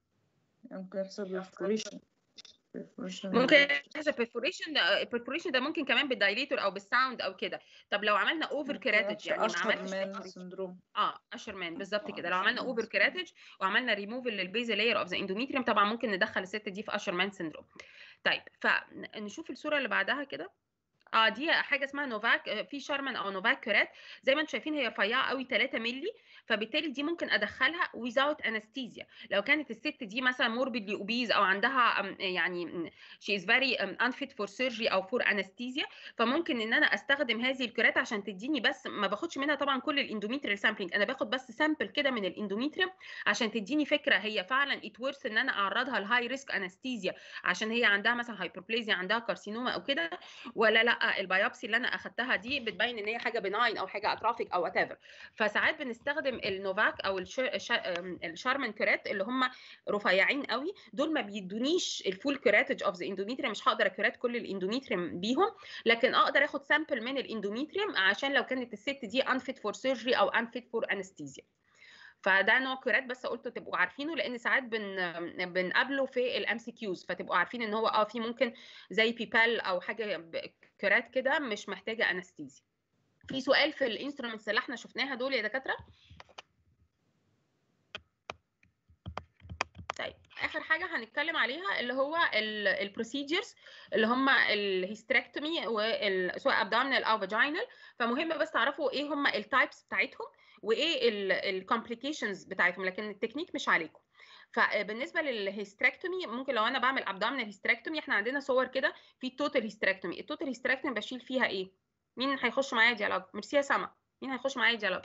ممكن يحصل perforation perforation ممكن يحصل perforation ده perforation ده ممكن كمان بالدايليتور او بالساوند او كده طب لو عملنا اوفر ممكن كراتج يحصل يعني ما أشهر عملتش مان perforation. سندروم اه اشرمان بالظبط آه، كده لو عملنا أشرمان اوفر syndrome. كراتج وعملنا ريموفل للبيز لاير اوف ذا اندوميتريوم طبعا ممكن ندخل الست دي في اشرمان سيندروم طيب فنشوف الصوره اللي بعدها كده اه دي حاجه اسمها نوفاك آه، في شارمان او نوفاك كرات زي ما انتم شايفين هي رفيعه قوي 3 مللي فبالتالي دي ممكن ادخلها without anesthesia لو كانت الست دي مثلا morbidly obese او عندها أم، يعني أم، she is very أم، unfit for surgery او for anesthesia فممكن ان انا استخدم هذه الكرات عشان تديني بس ما باخدش منها طبعا كل الاندوميتريال سامبلينج انا باخد بس سامبل كده من الاندوميتريوم عشان تديني فكره هي فعلا ات ورث ان انا اعرضها لهاي ريسك انستيزيا عشان هي عندها مثلا هايبربليزيا عندها كارسينوما او كده ولا لا البيوبسي اللي انا اخدتها دي بتبين ان هي حاجه بناين او حاجه اترافيك او وات ايفر فساعات بنستخدم النوفاك او الش- الش- أم، الشارمن كرات اللي هم رفيعين قوي دول ما بيدونيش الفول كراتج اوف ذا اندوميتريوم مش هقدر اكرات كل الاندوميتريوم بيهم لكن اقدر اخد سامبل من الاندوميتريوم عشان لو كانت الست دي unfit for surgery او unfit for anesthesia فده نوع كرات بس قلت تبقوا عارفينه لان ساعات بن بنقابله في الام سي كيوز فتبقوا عارفين ان هو اه في ممكن زي بيبال او حاجه ب- كرات كده مش محتاجه انستيزيا في سؤال في الانسترومنتس اللي احنا شفناها دول يا دكاتره طيب اخر حاجه هنتكلم عليها اللي هو البروسيجرز اللي هم الهيستريكتومي وال سواء ابدومينال او فاجينال فمهم بس تعرفوا ايه هم التايبس بتاعتهم وايه الكومبليكيشنز بتاعتهم لكن التكنيك مش عليكم فبالنسبه للهيستريكتومي ممكن لو انا بعمل ابدومينال هيستريكتومي احنا عندنا صور كده في التوتال هيستريكتومي التوتال هيستريكتومي بشيل فيها ايه مين هيخش معايا ديالوج ميرسي يا سما مين هيخش معايا ديالوج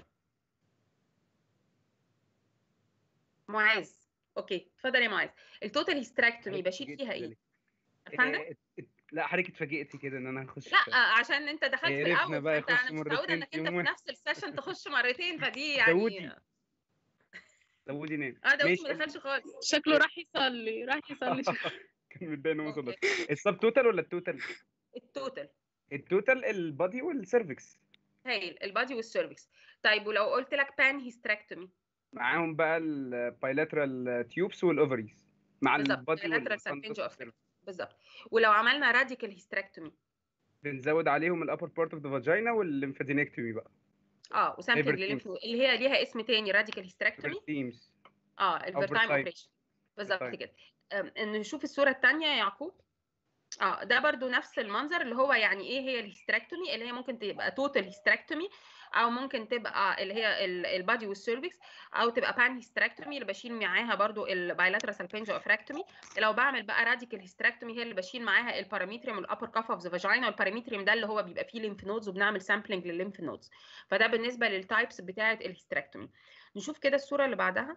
معاذ اوكي اتفضل يا معاذ التوتال هيستريكتومي بشيل فيها ايه فندم إيه، لا حضرتك اتفاجئتي كده ان انا هخش لا عشان انت دخلت في عرفنا الاول بقى فانت يخش انا مش متعوده مرتين انك في انت في يوم نفس السيشن تخش مرتين فدي داوودي. يعني داوودي نام اه داوود ماشي. ما دخلش خالص شكله راح يصلي راح يصلي كان متضايق ان هو أوكي. خلص السب توتال ولا التوتال؟ التوتال التوتال البادي والسيرفكس هايل البادي والسيرفكس طيب ولو قلت لك بان هيستريكتومي معاهم بقى البايلاترال تيوبس والاوفريز مع بالظبط البادي bilateral والفندس salpingo of والسيرفكس. بالظبط ولو عملنا راديكال هيستريكتومي بنزود عليهم الابر بارت اوف ذا فاجينا والليمفادينكتومي بقى اه وسامبلنج Everything. للليمف اللي هي ليها اسم تاني راديكال هيستريكتومي تيمز اه الفيرتايم vertime. اوبريشن بالظبط vertime. كده أم، نشوف الصوره الثانيه يا يعقوب اه ده برضو نفس المنظر اللي هو يعني ايه هي الهيستريكتومي اللي هي ممكن تبقى توتال هيستريكتومي او ممكن تبقى اللي هي البادي والسيرفكس او تبقى بان هيستريكتومي اللي بشيل معاها برضو البايلاترال سالفنجو افراكتومي لو بعمل بقى راديكال هيستريكتومي هي اللي بشيل معاها الباراميتريوم والابر كاف اوف ذا فاجينا والباراميتريوم ده اللي هو بيبقى فيه ليمف نودز وبنعمل سامبلنج للليمف نودز فده بالنسبه للتايبس بتاعه الهيستريكتومي نشوف كده الصوره اللي بعدها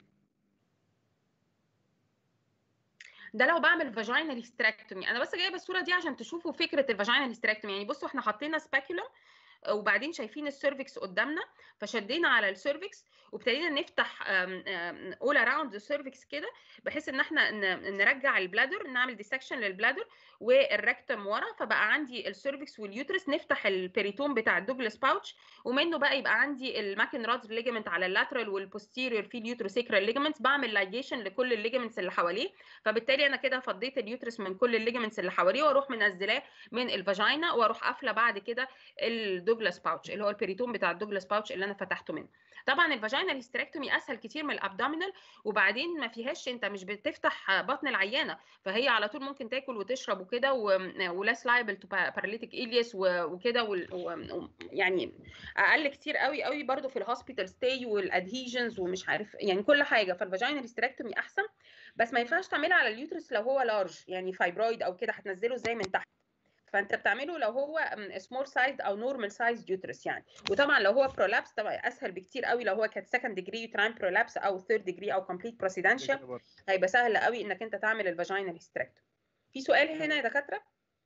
ده لو بعمل فاجينال هيستريكتومي انا بس جايبه الصوره دي عشان تشوفوا فكره الفاجينال هيستريكتومي يعني بصوا احنا حطينا سباكيولم وبعدين شايفين السيرفكس قدامنا فشدينا على السيرفكس وابتدينا نفتح اول اراوند السيرفكس كده بحيث ان احنا ن- نرجع البلادر نعمل ديسكشن للبلادر والركتم ورا فبقى عندي السيرفكس واليوترس نفتح البريتوم بتاع الدوجلاس باوتش ومنه بقى يبقى عندي الماكن راد ليجمنت على اللاترال والبوستيريور في اليوتروسيكرال ليجمنتس بعمل لايجيشن لكل الليجمنتس اللي حواليه فبالتالي انا كده فضيت اليوترس من كل الليجمنتس اللي حواليه واروح منزلاه من الفاجينا واروح قافله بعد كده الدوجلاس باوتش اللي هو البريتوم بتاع الدوجلاس باوتش اللي انا فتحته منه طبعا الفاجينال هيستريكتومي اسهل كتير من الابدومينال وبعدين ما فيهاش انت مش بتفتح بطن العيانه فهي على طول ممكن تاكل وتشرب وكده ولاس لايبل تو باراليتيك الياس وكده وال- و- و- يعني اقل كتير قوي قوي برضو في الهوسبيتال ستاي والادهيجنز ومش عارف يعني كل حاجه فالفاجينال هيستريكتومي احسن بس ما ينفعش تعملها على اليوترس لو هو لارج يعني فايبرويد او كده هتنزله ازاي من تحت فانت بتعمله لو هو سمول سايز او نورمال سايز يوترس يعني وطبعا لو هو برولابس طبعا اسهل بكتير قوي لو هو كانت سكند ديجري يوتراين برولابس او ثيرد ديجري او كومبليت بروسيدنشال هيبقى سهل قوي انك انت تعمل الفاجينال هيستريكتومي في سؤال هنا يا دكاتره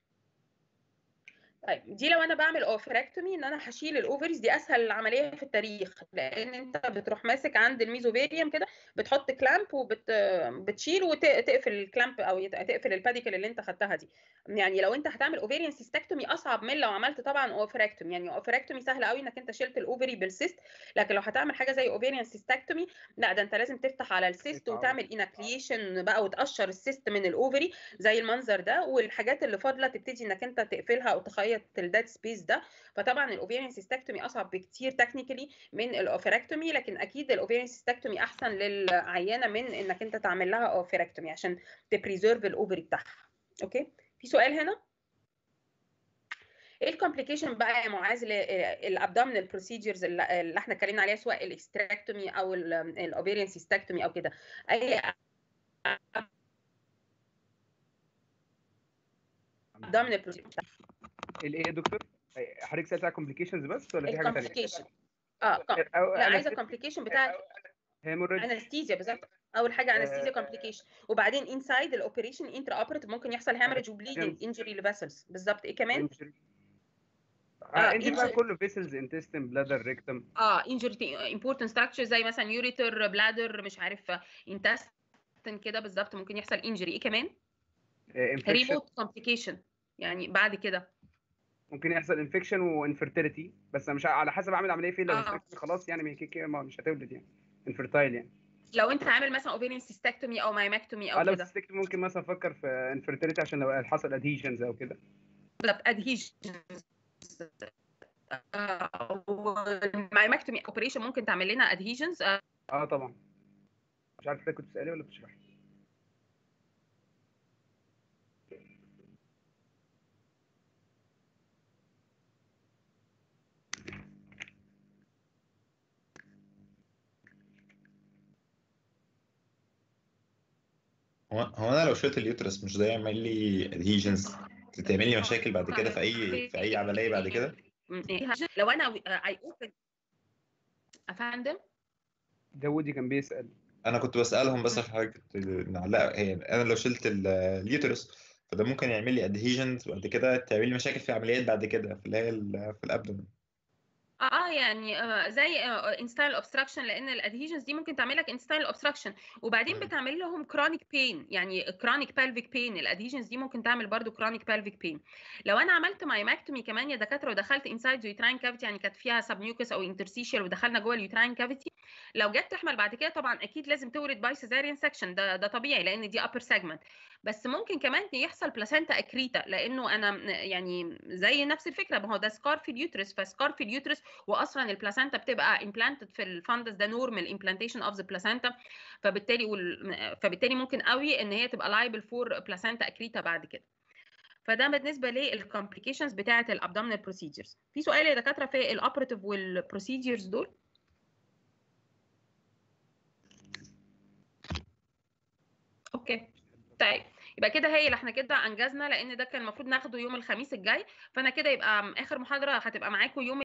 طيب دي لو انا بعمل اوفراكتومي ان انا هشيل الاوفريز دي اسهل عمليه في التاريخ لان انت بتروح ماسك عند الميزوفيريوم كده بتحط كلامب وبتشيل وتقفل الكلامب او يت- تقفل الباديكل اللي انت خدتها دي يعني لو انت هتعمل اوفيريان سيستكتومي اصعب من لو عملت طبعا اوفراكتومي يعني اوفراكتومي سهل قوي انك انت شلت الاوفري بالسيست لكن لو هتعمل حاجه زي اوفيريان سيستكتومي لا ده انت لازم تفتح على السيست يتعود. وتعمل انكليشن بقى وتقشر السيست من الاوفري زي المنظر ده والحاجات اللي فاضله تبتدي انك انت تقفلها او تخيط الديد سبيس ده فطبعا الاوفيريان سيستكتومي اصعب بكتير تكنيكالي من الاوفراكتومي لكن اكيد الاوفيريان سيستكتومي احسن للعيانه من انك انت تعمل لها اوفراكتومي عشان تبريزيرف الاوفري بتاعها اوكي في سؤال هنا ايه الكومبليكيشن بقى يا معاذ الابدومينال بروسيجرز اللي اللي احنا اتكلمنا عليها سواء الاكستراكتومي او الاوفيريان سيستكتومي او كده اي ابدومينال بروسيجر الايه يا دكتور؟ حضرتك سالت على كومبليكيشنز بس ولا في حاجه ثانيه؟ الكومبليكيشن اه كم- لا عايزه الكومبليكيشن بتاع هيموريدج انستيزيا بالظبط اول حاجه انستيزيا كومبليكيشن وبعدين انسايد الاوبريشن انترا اوبريتيف ممكن يحصل هامرج وبليدنج انجري لفاسلز بالظبط ايه كمان اه انت بقى injury. كله فيسلز انتستين بلادر ريكتم اه انجري امبورتنت ستراكشر زي مثلا يوريتر بلادر مش عارف انتستين كده بالظبط ممكن يحصل انجري ايه كمان انفكشن ريموت كومبليكيشن يعني بعد كده ممكن يحصل انفكشن وانفيرتيليتي بس مش على حسب اعمل عمليه فين لو آه. hysterectomy خلاص يعني ما هي كده كده ما- مش هتولد يعني انفيرتايل يعني لو انت عامل مثلا اوفيريان سيستكتومي او مايمكتومي اه او لو كده سيستكت ممكن مثلا افكر في انفيرتيليتي عشان لو حصل ادهيجنز او كده بالظبط ادهيجن مايمكتومي اوبريشن ممكن تعمل لنا ادهيجنز اه طبعا مش عارف انت كنت بتسالي ولا بتشرحي هو هو انا لو شلت اليوترس مش ده يعمل لي ادهيجنز تعمل لي مشاكل بعد كده في اي في اي عمليه بعد كده لو انا اي اوبن افندم داودي كان بيسأل انا كنت بسالهم بس عشان حضرتك نعلق هي انا لو شلت ال- اليوترس فده ممكن يعمل لي ادهيجنز بعد كده تعمل لي مشاكل في عمليات بعد كده في اللي هي ال- في الابدومن اه يعني آه، زي انستايل اوبستراكشن لان الادهيجنز دي ممكن تعمل لك انستايل اوبستراكشن وبعدين بتعمل لهم كرونيك بين يعني كرونيك بالفيك بين الادهيجنز دي ممكن تعمل برضو كرونيك بالفيك بين لو انا عملت مايماكتومي كمان يا دكاتره ودخلت انسايد يوتراين كافيتي يعني كانت فيها سبميوكس او انترسيشال ودخلنا جوه اليوتراين كافيتي لو جت تحمل بعد كده طبعا اكيد لازم تولد باي سيزاريان سكشن ده ده طبيعي لان دي ابر سيجمنت بس ممكن كمان يحصل بلاسنتا اكريتا لانه انا يعني زي نفس الفكره ما هو ده سكار في اليوترس فسكار في اليوترس واصلا البلاسنتا بتبقى امبلانتد في الفندس ده نورمال امبلانتيشن اوف ذا بلاسنتا فبالتالي وال... فبالتالي ممكن قوي ان هي تبقى لايبل فور بلاسنتا اكريتا بعد كده فده بالنسبه للكومبليكيشنز بتاعه الابدومينال بروسيجرز في سؤال يا دكاتره في الاوبراتيف والبروسيجرز دول اوكي طيب يبقى كده هايل احنا كده انجزنا لان ده كان المفروض ناخده يوم الخميس الجاي فانا كده يبقى اخر محاضره هتبقى معاكم يوم